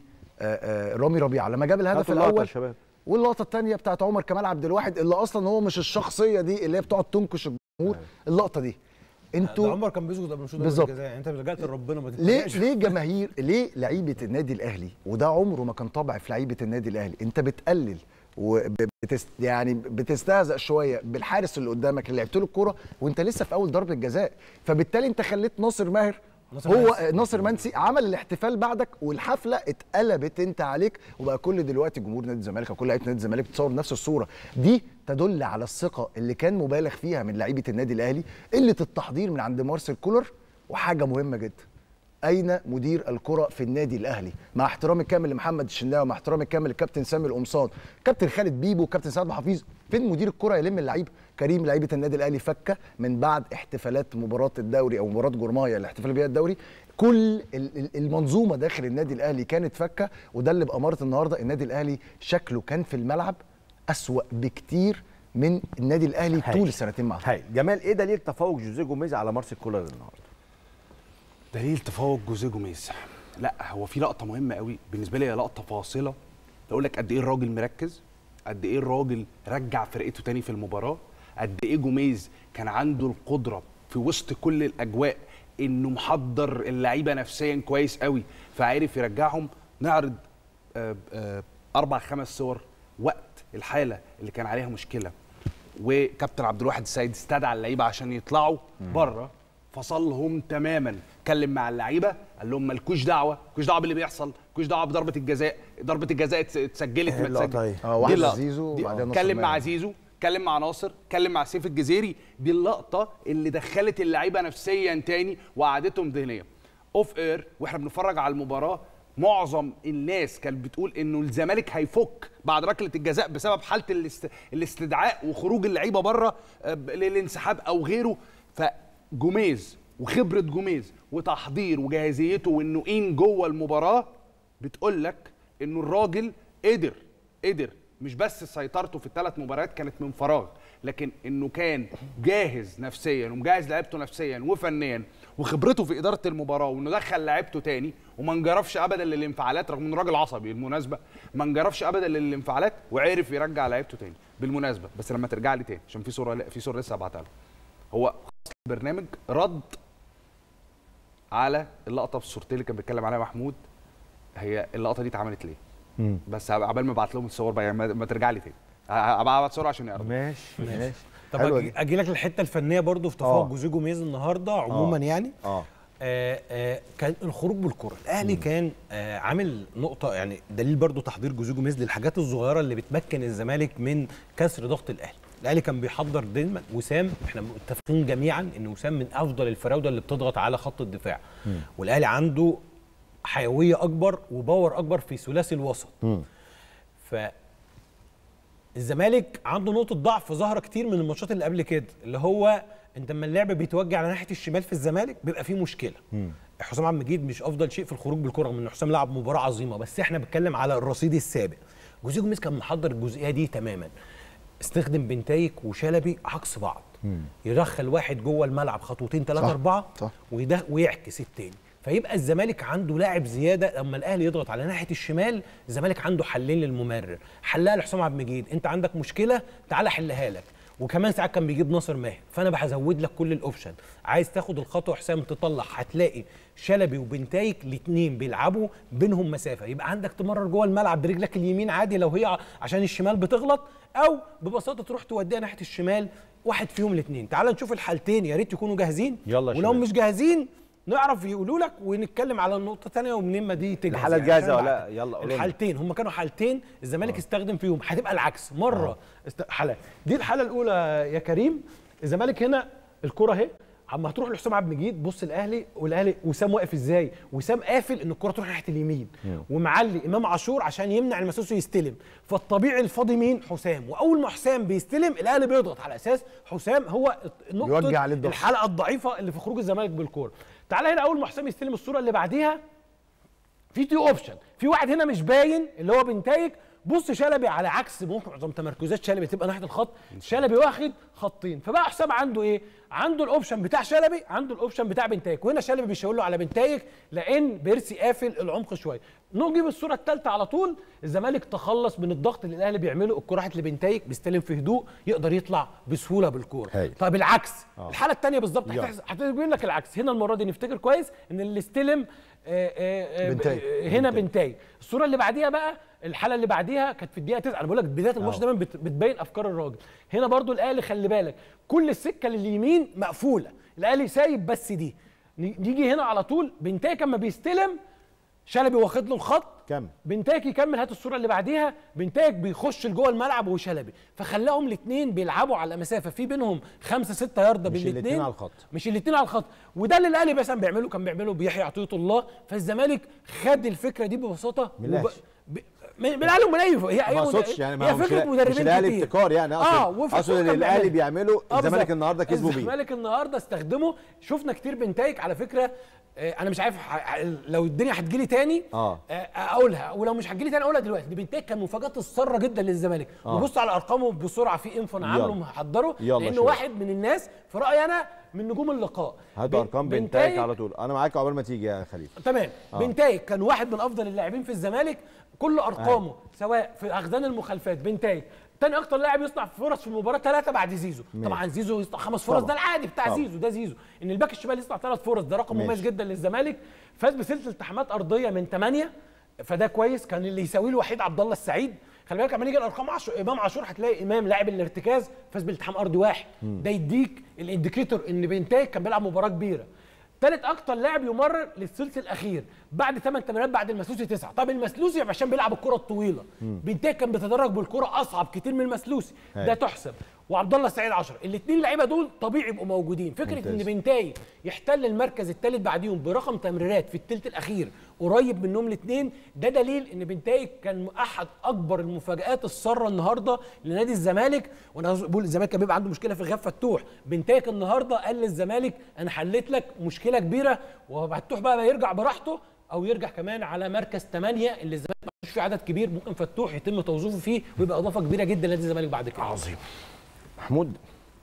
رامي ربيعه لما جاب الهدف هاتوا اللقطة يا الاول شباب. واللقطه الثانيه بتاعت عمر كمال عبد الواحد اللي اصلا هو مش الشخصيه دي اللي هي بتقعد تنكش الجمهور اللقطه دي ده انتوا عمر كان بيسجد قبل مشهود بالظبط. الجزاء يعني انت لجأت لربنا ما ليه تتفاجئش. ليه جماهير ليه لعيبه النادي الاهلي وده عمره ما كان طبع في لعيبه النادي الاهلي انت بتقلل وبتست يعني بتستهزأ شويه بالحارس اللي قدامك اللي لعبت له الكوره وانت لسه في اول ضربه جزاء فبالتالي انت خليت ناصر ماهر ناصر هو منسي. ناصر منسي عمل الاحتفال بعدك والحفله اتقلبت انت عليك وبقى كل دلوقتي جمهور نادي الزمالك او كل لعيبه نادي الزمالك بتصور نفس الصوره دي تدل على الثقه اللي كان مبالغ فيها من لعيبه النادي الاهلي قله التحضير من عند مارسيل كولر وحاجه مهمه جدا اين مدير الكره في النادي الاهلي مع احترامي الكامل لمحمد الشناوي مع احترامي الكامل للكابتن سامي القمصان كابتن خالد بيبو كابتن سعد حفيظ فين مدير الكره يلم اللعيبه كريم لعيبه النادي الاهلي فكه من بعد احتفالات مباراه الدوري او مباراه جورمايا اللي احتفل بيها الدوري كل ال- ال- المنظومه داخل النادي الاهلي كانت فكه وده اللي باماره النهارده النادي الاهلي شكله كان في الملعب اسوا بكتير من النادي الاهلي هايل. طول السنتين مع هاي جمال ايه دليل تفوق جوزيه جوميز على مارسيل كولر النهارده دليل تفوق جوزيه جوميز لا هو في لقطه مهمه قوي بالنسبه لي هي لقطه فاصله تقول لك قد ايه الراجل مركز قد ايه الراجل رجع فرقته تاني في المباراه قد ايه جوميز كان عنده القدره في وسط كل الاجواء انه محضر اللعيبه نفسيا كويس قوي فعرف يرجعهم نعرض آه، آه، اربع خمس صور وقت الحاله اللي كان عليها مشكله وكابتن عبد الواحد السيد استدعى اللعيبه عشان يطلعوا بره فصلهم تماما اتكلم مع اللعيبه قال لهم مالكوش دعوه مالكوش دعوه باللي بيحصل مالكوش دعوه بضربه الجزاء ضربه الجزاء اتس- اتسجلت ما اللقطة اتسجلت. اهي. اه دي واحده اللقطة. زيزو دي- وبعدين ناصر اتكلم مع ماهر. زيزو اتكلم مع ناصر اتكلم مع سيف الجزيري دي اللقطه اللي دخلت اللعيبه نفسيا تاني وقعدتهم ذهنيا اوف اير واحنا بنتفرج على المباراه معظم الناس كانت بتقول انه الزمالك هيفك بعد ركله الجزاء بسبب حاله الاست... الاستدعاء وخروج اللعيبه بره آه، ب- للانسحاب او غيره فجوميز وخبره جوميز وتحضير وجاهزيته وانه ان جوه المباراه بتقول لك انه الراجل قدر قدر مش بس سيطرته في الثلاث مباريات كانت من فراغ لكن انه كان جاهز نفسيا ومجهز لعيبته نفسيا وفنيا وخبرته في اداره المباراه وانه دخل لعيبته تاني وما انجرفش ابدا للانفعالات رغم انه راجل عصبي بالمناسبه ما انجرفش ابدا للانفعالات وعرف يرجع لعيبته تاني بالمناسبه بس لما ترجع لي تاني عشان في صوره في صوره لسه هبعتها لك. هو البرنامج رد على اللقطه في الصورتين اللي كان بيتكلم عليها محمود هي اللقطه دي اتعملت ليه مم. بس عبال ما ابعت لهم الصور بقى يعني ما- ما ترجع لي تاني ابعت صور عشان يعرفوا ماشي ماشي طب حلوة أجي, دي. اجي لك الحته الفنيه برضو في تفوق آه. جوزيه جوميز النهارده عموما آه. يعني اه آه آه كان الخروج بالكره الاهلي كان آه عامل نقطه يعني دليل برضو تحضير جوزيه جوميز للحاجات الصغيره اللي بتمكن الزمالك من كسر ضغط الاهلي الاهلي كان بيحضر دايما وسام احنا متفقين جميعا ان وسام من افضل الفراوده اللي بتضغط على خط الدفاع والاهلي عنده حيويه اكبر وباور اكبر في ثلاثي الوسط مم. ف الزمالك عنده نقطة ضعف ظاهرة كتير من الماتشات اللي قبل كده اللي هو انت لما اللعب بيتوجه على ناحية الشمال في الزمالك بيبقى فيه مشكلة حسام عبد المجيد مش افضل شيء في الخروج بالكرة رغم ان حسام لعب مباراة عظيمة بس احنا بنتكلم على الرصيد السابق جوزيه جوميز كان محضر الجزئية دي تماما استخدم بنتايك وشلبي عكس بعض يدخل واحد جوه الملعب خطوتين ثلاثة صح، أربعة صح. ويده ويعكس التاني فيبقى الزمالك عنده لاعب زياده لما الاهلي يضغط على ناحيه الشمال الزمالك عنده حلين للممرر حلها لحسام عبد المجيد انت عندك مشكله تعالى حلها لك وكمان ساعات كان بيجيب ناصر ماهر فانا بزود لك كل الاوبشن عايز تاخد الخطوه حسام تطلع هتلاقي شلبي وبنتايك الاثنين بيلعبوا بينهم مسافه يبقى عندك تمرر جوه الملعب برجلك اليمين عادي لو هي ع- عشان الشمال بتغلط او ببساطه تروح توديها ناحيه الشمال واحد فيهم الاثنين تعال نشوف الحالتين يا ريت يكونوا جاهزين يلا يا ولو شباب. مش جاهزين نعرف يقولوا لك ونتكلم على النقطه ثانيه ومنين ما دي تجهز الحالة يعني جاهزة عشان ولا بعد- لا؟ يلا قولوا لنا. الحالتين هم كانوا حالتين الزمالك استخدم فيهم هتبقى العكس مره است... حالة دي الحاله الاولى يا كريم الزمالك هنا الكره اهي عم هتروح لحسام عبد المجيد بص الاهلي والاهلي وسام واقف ازاي وسام قافل ان الكره تروح ناحيه اليمين ومعلي امام عاشور عشان يمنع المسوسي يستلم فالطبيعي الفاضي مين حسام واول ما حسام بيستلم الاهلي بيضغط على اساس حسام هو نقطه يوجه عليه الضغط. الحلقه الضعيفه اللي في خروج الزمالك بالكوره تعالى هنا اول ما حسام يستلم الصوره اللي بعديها في تو اوبشن في واحد هنا مش باين اللي هو بنتايج بص شلبي على عكس ممكن معظم تمركزات شلبي تبقى ناحيه الخط شلبي واخد خطين فبقى حسام عنده ايه عنده الاوبشن بتاع شلبي عنده الاوبشن بتاع بنتايج وهنا شلبي بيشاور له على بنتايج لان بيرسي قافل العمق شويه نجيب الصوره الثالثه على طول الزمالك تخلص من الضغط اللي الاهلي بيعمله الكره راحت لبنتايج بيستلم في هدوء يقدر يطلع بسهوله بالكوره هايل. طب العكس الحاله الثانيه بالظبط يلا. هتحس- هتبين لك العكس هنا المره دي نفتكر كويس ان اللي استلم آه، آه، آه، بنتايج. آه، هنا بنتايج الصوره اللي بعديها بقى الحاله اللي بعديها كانت في الدقيقه 9 انا بقول لك بدايه الماتش دايما بت- بتبين افكار الراجل هنا برضو الاهلي خلي بالك كل السكه لليمين مقفوله الاهلي سايب بس دي ن- نيجي هنا على طول بنتايج اما بيستلم شلبي واخد له الخط كمل بنتايج يكمل هات الصوره اللي بعديها بنتايج بيخش لجوه الملعب وشلبي فخلاهم الاثنين بيلعبوا على مسافه في بينهم خمسة ستة ياردة مش بين الاتنين الاثنين على الخط. مش الاثنين على الخط وده اللي الاهلي مثلا بيعمله كان بيعمله بيحيى عطيه الله فالزمالك خد الفكره دي ببساطه من الأهلي. ب... من من الاهلي ومن اي هي ما اقصدش يعني ما هي هو مش فكره الأهلي- مدربين مش الاهلي كتير. ابتكار يعني اه اقصد وفي اقصد السوق اللي كان الاهلي بيعمل. بيعمله آه الزمالك بالظبط. النهارده كسبوا بيه الزمالك النهارده استخدمه شفنا كتير بنتايج على فكره آه، انا مش عارف ح- ح- لو الدنيا هتجيلي تاني آه. آه، اقولها ولو مش هتجيلي تاني اقولها دلوقتي دي بنتايج كان مفاجاه الساره جدا للزمالك آه. وبص على ارقامه بسرعه في انفو انا يلا. عامله محضره يلا لانه شباب. واحد من الناس في رايي انا من نجوم اللقاء هات بن- ارقام بنتايج على طول انا معاك عقبال ما تيجي يا خليفه تمام آه. آه. بنتايج كان واحد من افضل اللاعبين في الزمالك كل ارقامه سواء في اخذان المخالفات بنتايج تاني اكتر لاعب يصنع فرص في المباراه ثلاثه بعد زيزو ماشي. طبعا زيزو يصنع خمس فرص طبعا. ده العادي بتاع طبعا. زيزو ده زيزو ان الباك الشمال يصنع ثلاث فرص ده رقم ماشي. مميز جدا للزمالك فاز بسلسله التحامات ارضيه من ثمانيه فده كويس كان اللي يساويه الوحيد عبد الله السعيد خلي بالك لما نيجي الارقام عشو... امام عاشور هتلاقي امام لاعب الارتكاز فاز بالالتحام ارضي واحد ده يديك الانديكيتور ان بنتايج كان بيلعب مباراه كبيره ثالث اكتر لاعب يمرر للثلث الاخير بعد ثمان تمريرات بعد المسلوسي تسعه طب المسلوسي عشان بيلعب الكره الطويله بنتايج كان بيتدرج بالكره اصعب كتير من المسلوسي هاي. ده تحسب وعبد الله السعيد 10 الاثنين لعيبه دول طبيعي يبقوا موجودين فكره ممتاز. ان بنتايج يحتل المركز الثالث بعديهم برقم تمريرات في الثلث الاخير قريب منهم الاثنين ده دليل ان بنتايج كان احد اكبر المفاجات الساره النهارده لنادي الزمالك وانا بقول الزمالك كان بيبقى عنده مشكله في غياب فتوح بنتايج النهارده قال للزمالك انا حليت لك مشكله كبيره وفتوح بقى يرجع براحته او يرجع كمان على مركز 8 اللي الزمالك ما فيه عدد كبير ممكن فتوح يتم توظيفه فيه ويبقى اضافه كبيره جدا لنادي الزمالك بعد كده عظيم محمود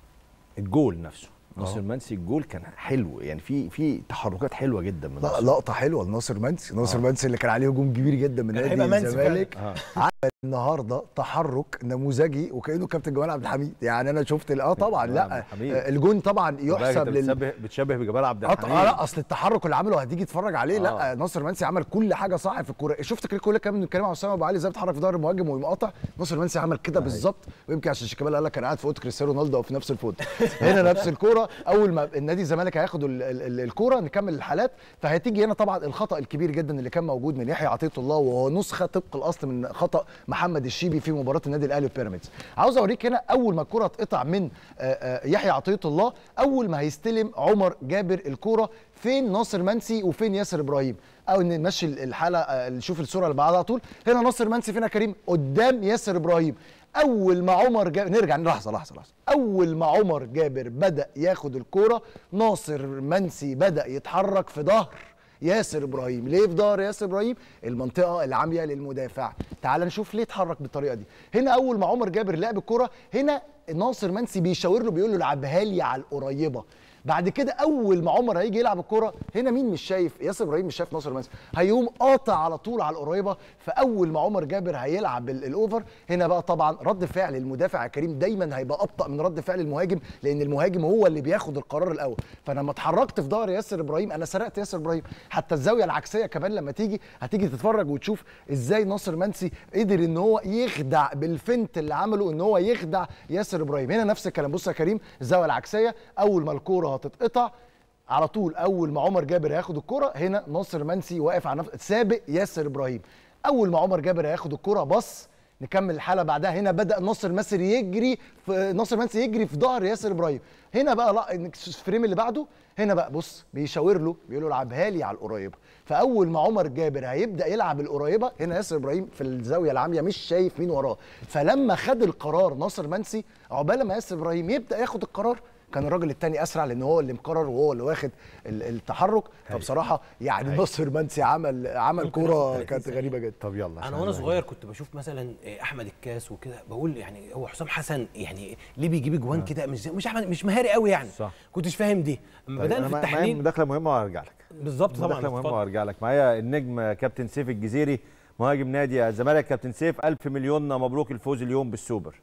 الجول نفسه ناصر منسي الجول كان حلو يعني في في تحركات حلوه جدا من لا ناصر. لقطه حلوه لناصر منسي ناصر منسي اللي كان عليه هجوم كبير جدا من كان نادي هيبقى منسي الزمالك آه. عمل النهارده تحرك نموذجي وكانه كابتن جمال عبد الحميد يعني انا شفت ال- اه طبعا جمال عبد لا الحميد. آه، الجون طبعا بقى يحسب أنت لل بتشبه بتشبه بجمال عبد آه، الحميد آه، لا اصل التحرك اللي عمله هتيجي تتفرج عليه لا آه. ناصر منسي عمل كل حاجه صح في الكوره شفت كل كل كلام من كريم عبد السلام ابو علي ازاي بيتحرك في ظهر المهاجم ويقوم قاطع ناصر منسي عمل كده بالظبط ويمكن عشان شيكابالا قال لك انا قاعد في اوضه كريستيانو رونالدو او في نفس الفوضى هنا نفس الكوره اول ما النادي الزمالك هياخد ال- ال- ال- الكوره نكمل الحالات فهتيجي هنا طبعا الخطا الكبير جدا اللي كان موجود من يحيى عطيه الله وهو نسخه طبق الاصل من خطا محمد الشيبي في مباراه النادي الاهلي وبيراميدز عاوز اوريك هنا اول ما الكوره اتقطع من آه، آه، يحيى عطيه الله اول ما هيستلم عمر جابر الكوره فين ناصر منسي وفين ياسر ابراهيم او ان نمشي الحاله آه، نشوف الصوره اللي بعدها على طول هنا ناصر منسي فين يا كريم قدام ياسر ابراهيم اول ما عمر جابر نرجع لحظه لحظه لحظه اول ما عمر جابر بدا ياخد الكوره ناصر منسي بدا يتحرك في ظهر ياسر ابراهيم ليه في ظهر ياسر ابراهيم المنطقه العاميه للمدافع تعال نشوف ليه اتحرك بالطريقه دي هنا اول ما عمر جابر لعب الكوره هنا ناصر منسي بيشاور له بيقول له العبها لي على القريبه بعد كده اول ما عمر هيجي يلعب الكوره هنا مين مش شايف ياسر ابراهيم مش شايف ناصر منسي هيقوم قاطع على طول على القريبه فاول ما عمر جابر هيلعب ال- الاوفر هنا بقى طبعا رد فعل المدافع يا كريم دايما هيبقى ابطا من رد فعل المهاجم لان المهاجم هو اللي بياخد القرار الاول فانا لما اتحركت في ظهر ياسر ابراهيم انا سرقت ياسر ابراهيم حتى الزاويه العكسيه كمان لما تيجي هتيجي تتفرج وتشوف ازاي ناصر منسي قدر ان هو يخدع بالفنت اللي عمله ان هو يخدع ياسر ابراهيم هنا نفس الكلام بص يا كريم الزاويه العكسيه اول ما الكوره هتتقطع على طول اول ما عمر جابر هياخد الكرة هنا ناصر منسي واقف على نفس سابق ياسر ابراهيم اول ما عمر جابر هياخد الكرة بص نكمل الحاله بعدها هنا بدا ناصر منسي يجري في ناصر منسي يجري في ظهر ياسر ابراهيم هنا بقى لا الفريم اللي بعده هنا بقى بص بيشاور له بيقول له العبها لي على القريبه فاول ما عمر جابر هيبدا يلعب القريبه هنا ياسر ابراهيم في الزاويه العاميه مش شايف مين وراه فلما خد القرار ناصر منسي عقبال ما ياسر ابراهيم يبدا ياخد القرار كان الراجل التاني اسرع لان هو اللي مقرر وهو اللي واخد ال- التحرك فبصراحه يعني ناصر منسي عمل عمل ممكن كوره آخد 30 كانت ثانية. غريبه جدا طب يلا انا وانا صغير كنت بشوف مثلا إيه، احمد الكاس وكده بقول يعني هو حسام حسن يعني ليه بيجيب اجوان كده مش زي- مش احمد مش مهاري قوي يعني صح. كنتش فاهم دي اما بدانا في معايا التحليل مداخله مهمه وهرجع لك بالظبط طبعا مداخله مهمه اتفضل. وهرجع لك معايا النجم كابتن سيف الجزيري مهاجم نادي الزمالك كابتن سيف ألف مليون مبروك الفوز اليوم بالسوبر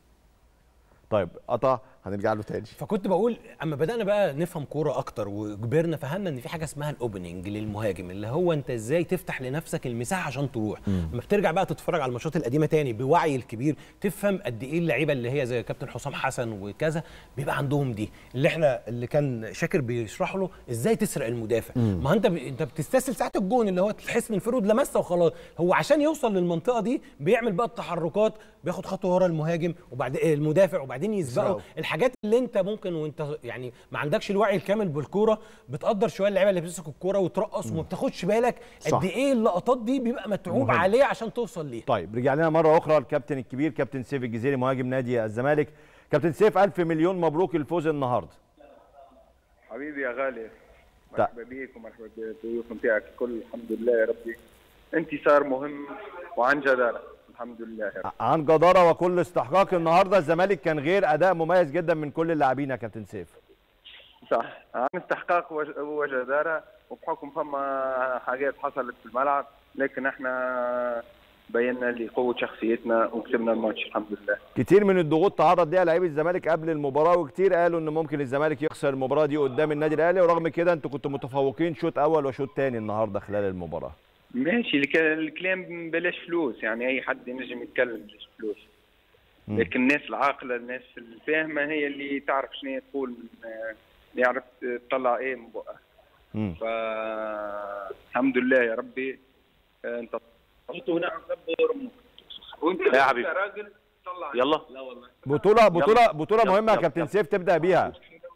طيب قطع هنرجع له تاني فكنت بقول اما بدانا بقى نفهم كوره اكتر وكبرنا فهمنا ان في حاجه اسمها الاوبننج للمهاجم اللي هو انت ازاي تفتح لنفسك المساحه عشان تروح لما بترجع بقى تتفرج على الماتشات القديمه تاني بوعي الكبير تفهم قد ايه اللعيبه اللي هي زي كابتن حسام حسن وكذا بيبقى عندهم دي اللي احنا اللي كان شاكر بيشرح له ازاي تسرق المدافع ما انت ب... انت بتستسهل ساعه الجون اللي هو تحس ان الفرود لمسه وخلاص هو عشان يوصل للمنطقه دي بيعمل بقى التحركات بياخد خطوه ورا المهاجم وبعدين المدافع وبعدين يسبقه يسبقه. الحاجات اللي انت ممكن وانت يعني ما عندكش الوعي الكامل بالكوره بتقدر شويه اللعيبه اللي بتمسك الكوره وترقص وما بتاخدش بالك صح. قد ايه اللقطات دي بيبقى متعوب مهم. عليه عشان توصل ليه طيب رجع لنا مره اخرى الكابتن الكبير كابتن سيف الجزيري مهاجم نادي الزمالك كابتن سيف ألف مليون مبروك الفوز النهارده حبيبي يا غالي تا- مرحبا بيك ومرحبا بالضيوف نتاعك الكل الحمد لله يا ربي انتصار مهم وعن جدارة الحمد لله يا رب عن جداره وكل استحقاق النهارده الزمالك كان غير اداء مميز جدا من كل اللاعبين يا كابتن سيف صح عن استحقاق وج- وجدارة وبحكم فما حاجات حصلت في الملعب لكن احنا بينا لقوة شخصيتنا وكسبنا الماتش الحمد لله كتير من الضغوط تعرض ليها لعيبه الزمالك قبل المباراه وكتير قالوا ان ممكن الزمالك يخسر المباراه دي قدام النادي الاهلي ورغم كده انتوا كنتوا متفوقين شوط اول وشوط تاني النهارده خلال المباراه ماشي الك- الكلام بلاش فلوس يعني اي حد ينجم يتكلم بلاش فلوس مم. لكن الناس العاقله الناس الفاهمه هي اللي تعرف شنو هي تقول آه، يعرف تطلع ايه من بقها مم. فالحمد لله يا ربي آه، انت قلت هنا عم تدبر امك وانت يا حبيبي. راجل طلع يلا لا والله بطوله بطوله يلا. بطوله يلا. مهمه يا يلا. كابتن سيف تبدا بيها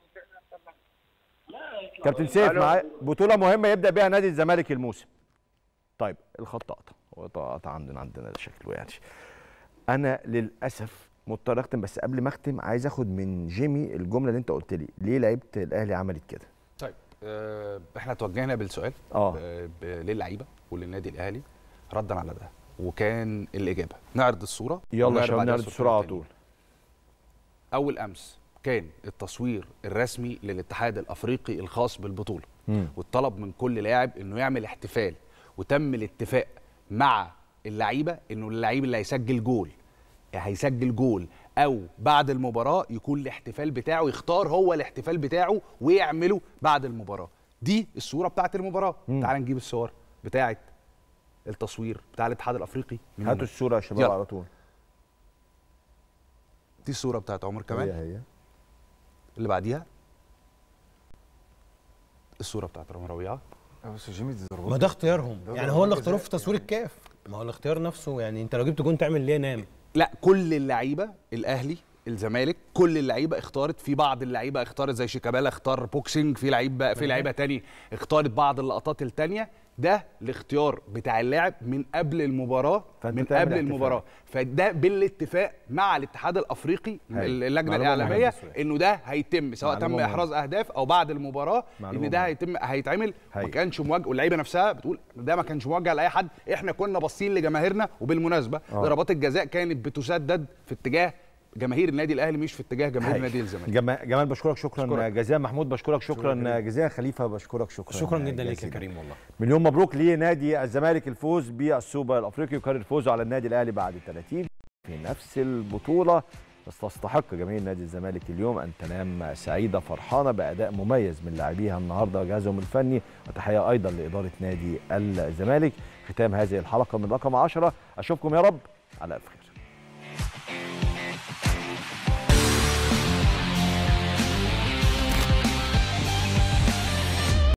كابتن سيف معايا بطوله مهمه يبدا بيها نادي الزمالك الموسم طيب الخط قطع هو قطع عندنا عندنا شكله يعني انا للاسف مضطر اختم بس قبل ما اختم عايز اخد من جيمي الجمله اللي انت قلت لي ليه لعيبه الاهلي عملت كده طيب آه احنا توجهنا بالسؤال اه ب- ب- للعيبه وللنادي الاهلي ردا على ده وكان الاجابه نعرض الصوره يلا يا ونعرض شباب بعدها نعرض الصوره على التانية. طول اول امس كان التصوير الرسمي للاتحاد الافريقي الخاص بالبطوله مم. والطلب من كل لاعب انه يعمل احتفال وتم الاتفاق مع اللعيبه انه اللعيب اللي هيسجل جول هيسجل جول او بعد المباراه يكون الاحتفال بتاعه يختار هو الاحتفال بتاعه ويعمله بعد المباراه دي الصوره بتاعت المباراه مم. تعال نجيب الصور بتاعت التصوير بتاع الاتحاد الافريقي من هاتوا هنا. الصوره يا شباب يلا. على طول دي الصوره بتاعت عمر كمان هي هي اللي بعديها الصوره بتاعت رامي ربيعه بس جيمي دي ضربات ما ده اختيارهم ده يعني ضربات هو اللي اختاروه جزاء في تصوير الكاف ما هو الاختيار نفسه يعني انت لو جبت جون تعمل ليه نام لا كل اللعيبه الاهلي الزمالك كل اللعيبه اختارت في بعض اللعيبه اختارت زي شيكابالا اختار بوكسينج في لعيبه في لعيبه تاني اختارت بعض اللقطات التانيه ده الاختيار بتاع اللاعب من قبل المباراه فأنت من تعمل قبل احتفال. المباراه فده بالاتفاق مع الاتحاد الافريقي هاي. اللجنه معلومة الاعلاميه مهمة. انه ده هيتم سواء تم معلومة احراز اهداف او بعد المباراه معلومة ان ده مهمة. هيتم هيتعمل هاي. ما كانش موجه واللعيبه نفسها بتقول ده ما كانش موجه لاي حد احنا كنا باصين لجماهيرنا وبالمناسبه آه. ضربات الجزاء كانت بتسدد في اتجاه جماهير النادي الاهلي مش في اتجاه جماهير هاي. نادي الزمالك جمال جمال بشكرك شكرا أشكرك. جزيلا محمود بشكرك شكرا جزيلا خليفه بشكرك شكرا شكرا جدا ليك يا جزيلا. كريم والله مليون مبروك لنادي الزمالك الفوز بالسوبر الافريقي وكرر فوزه على النادي الاهلي بعد 30 في نفس البطوله بس تستحق جماهير نادي الزمالك اليوم ان تنام سعيده فرحانه باداء مميز من لاعبيها النهارده وجهازهم الفني وتحيه ايضا لاداره نادي الزمالك ختام هذه الحلقه من رقم 10 اشوفكم يا رب على الف خير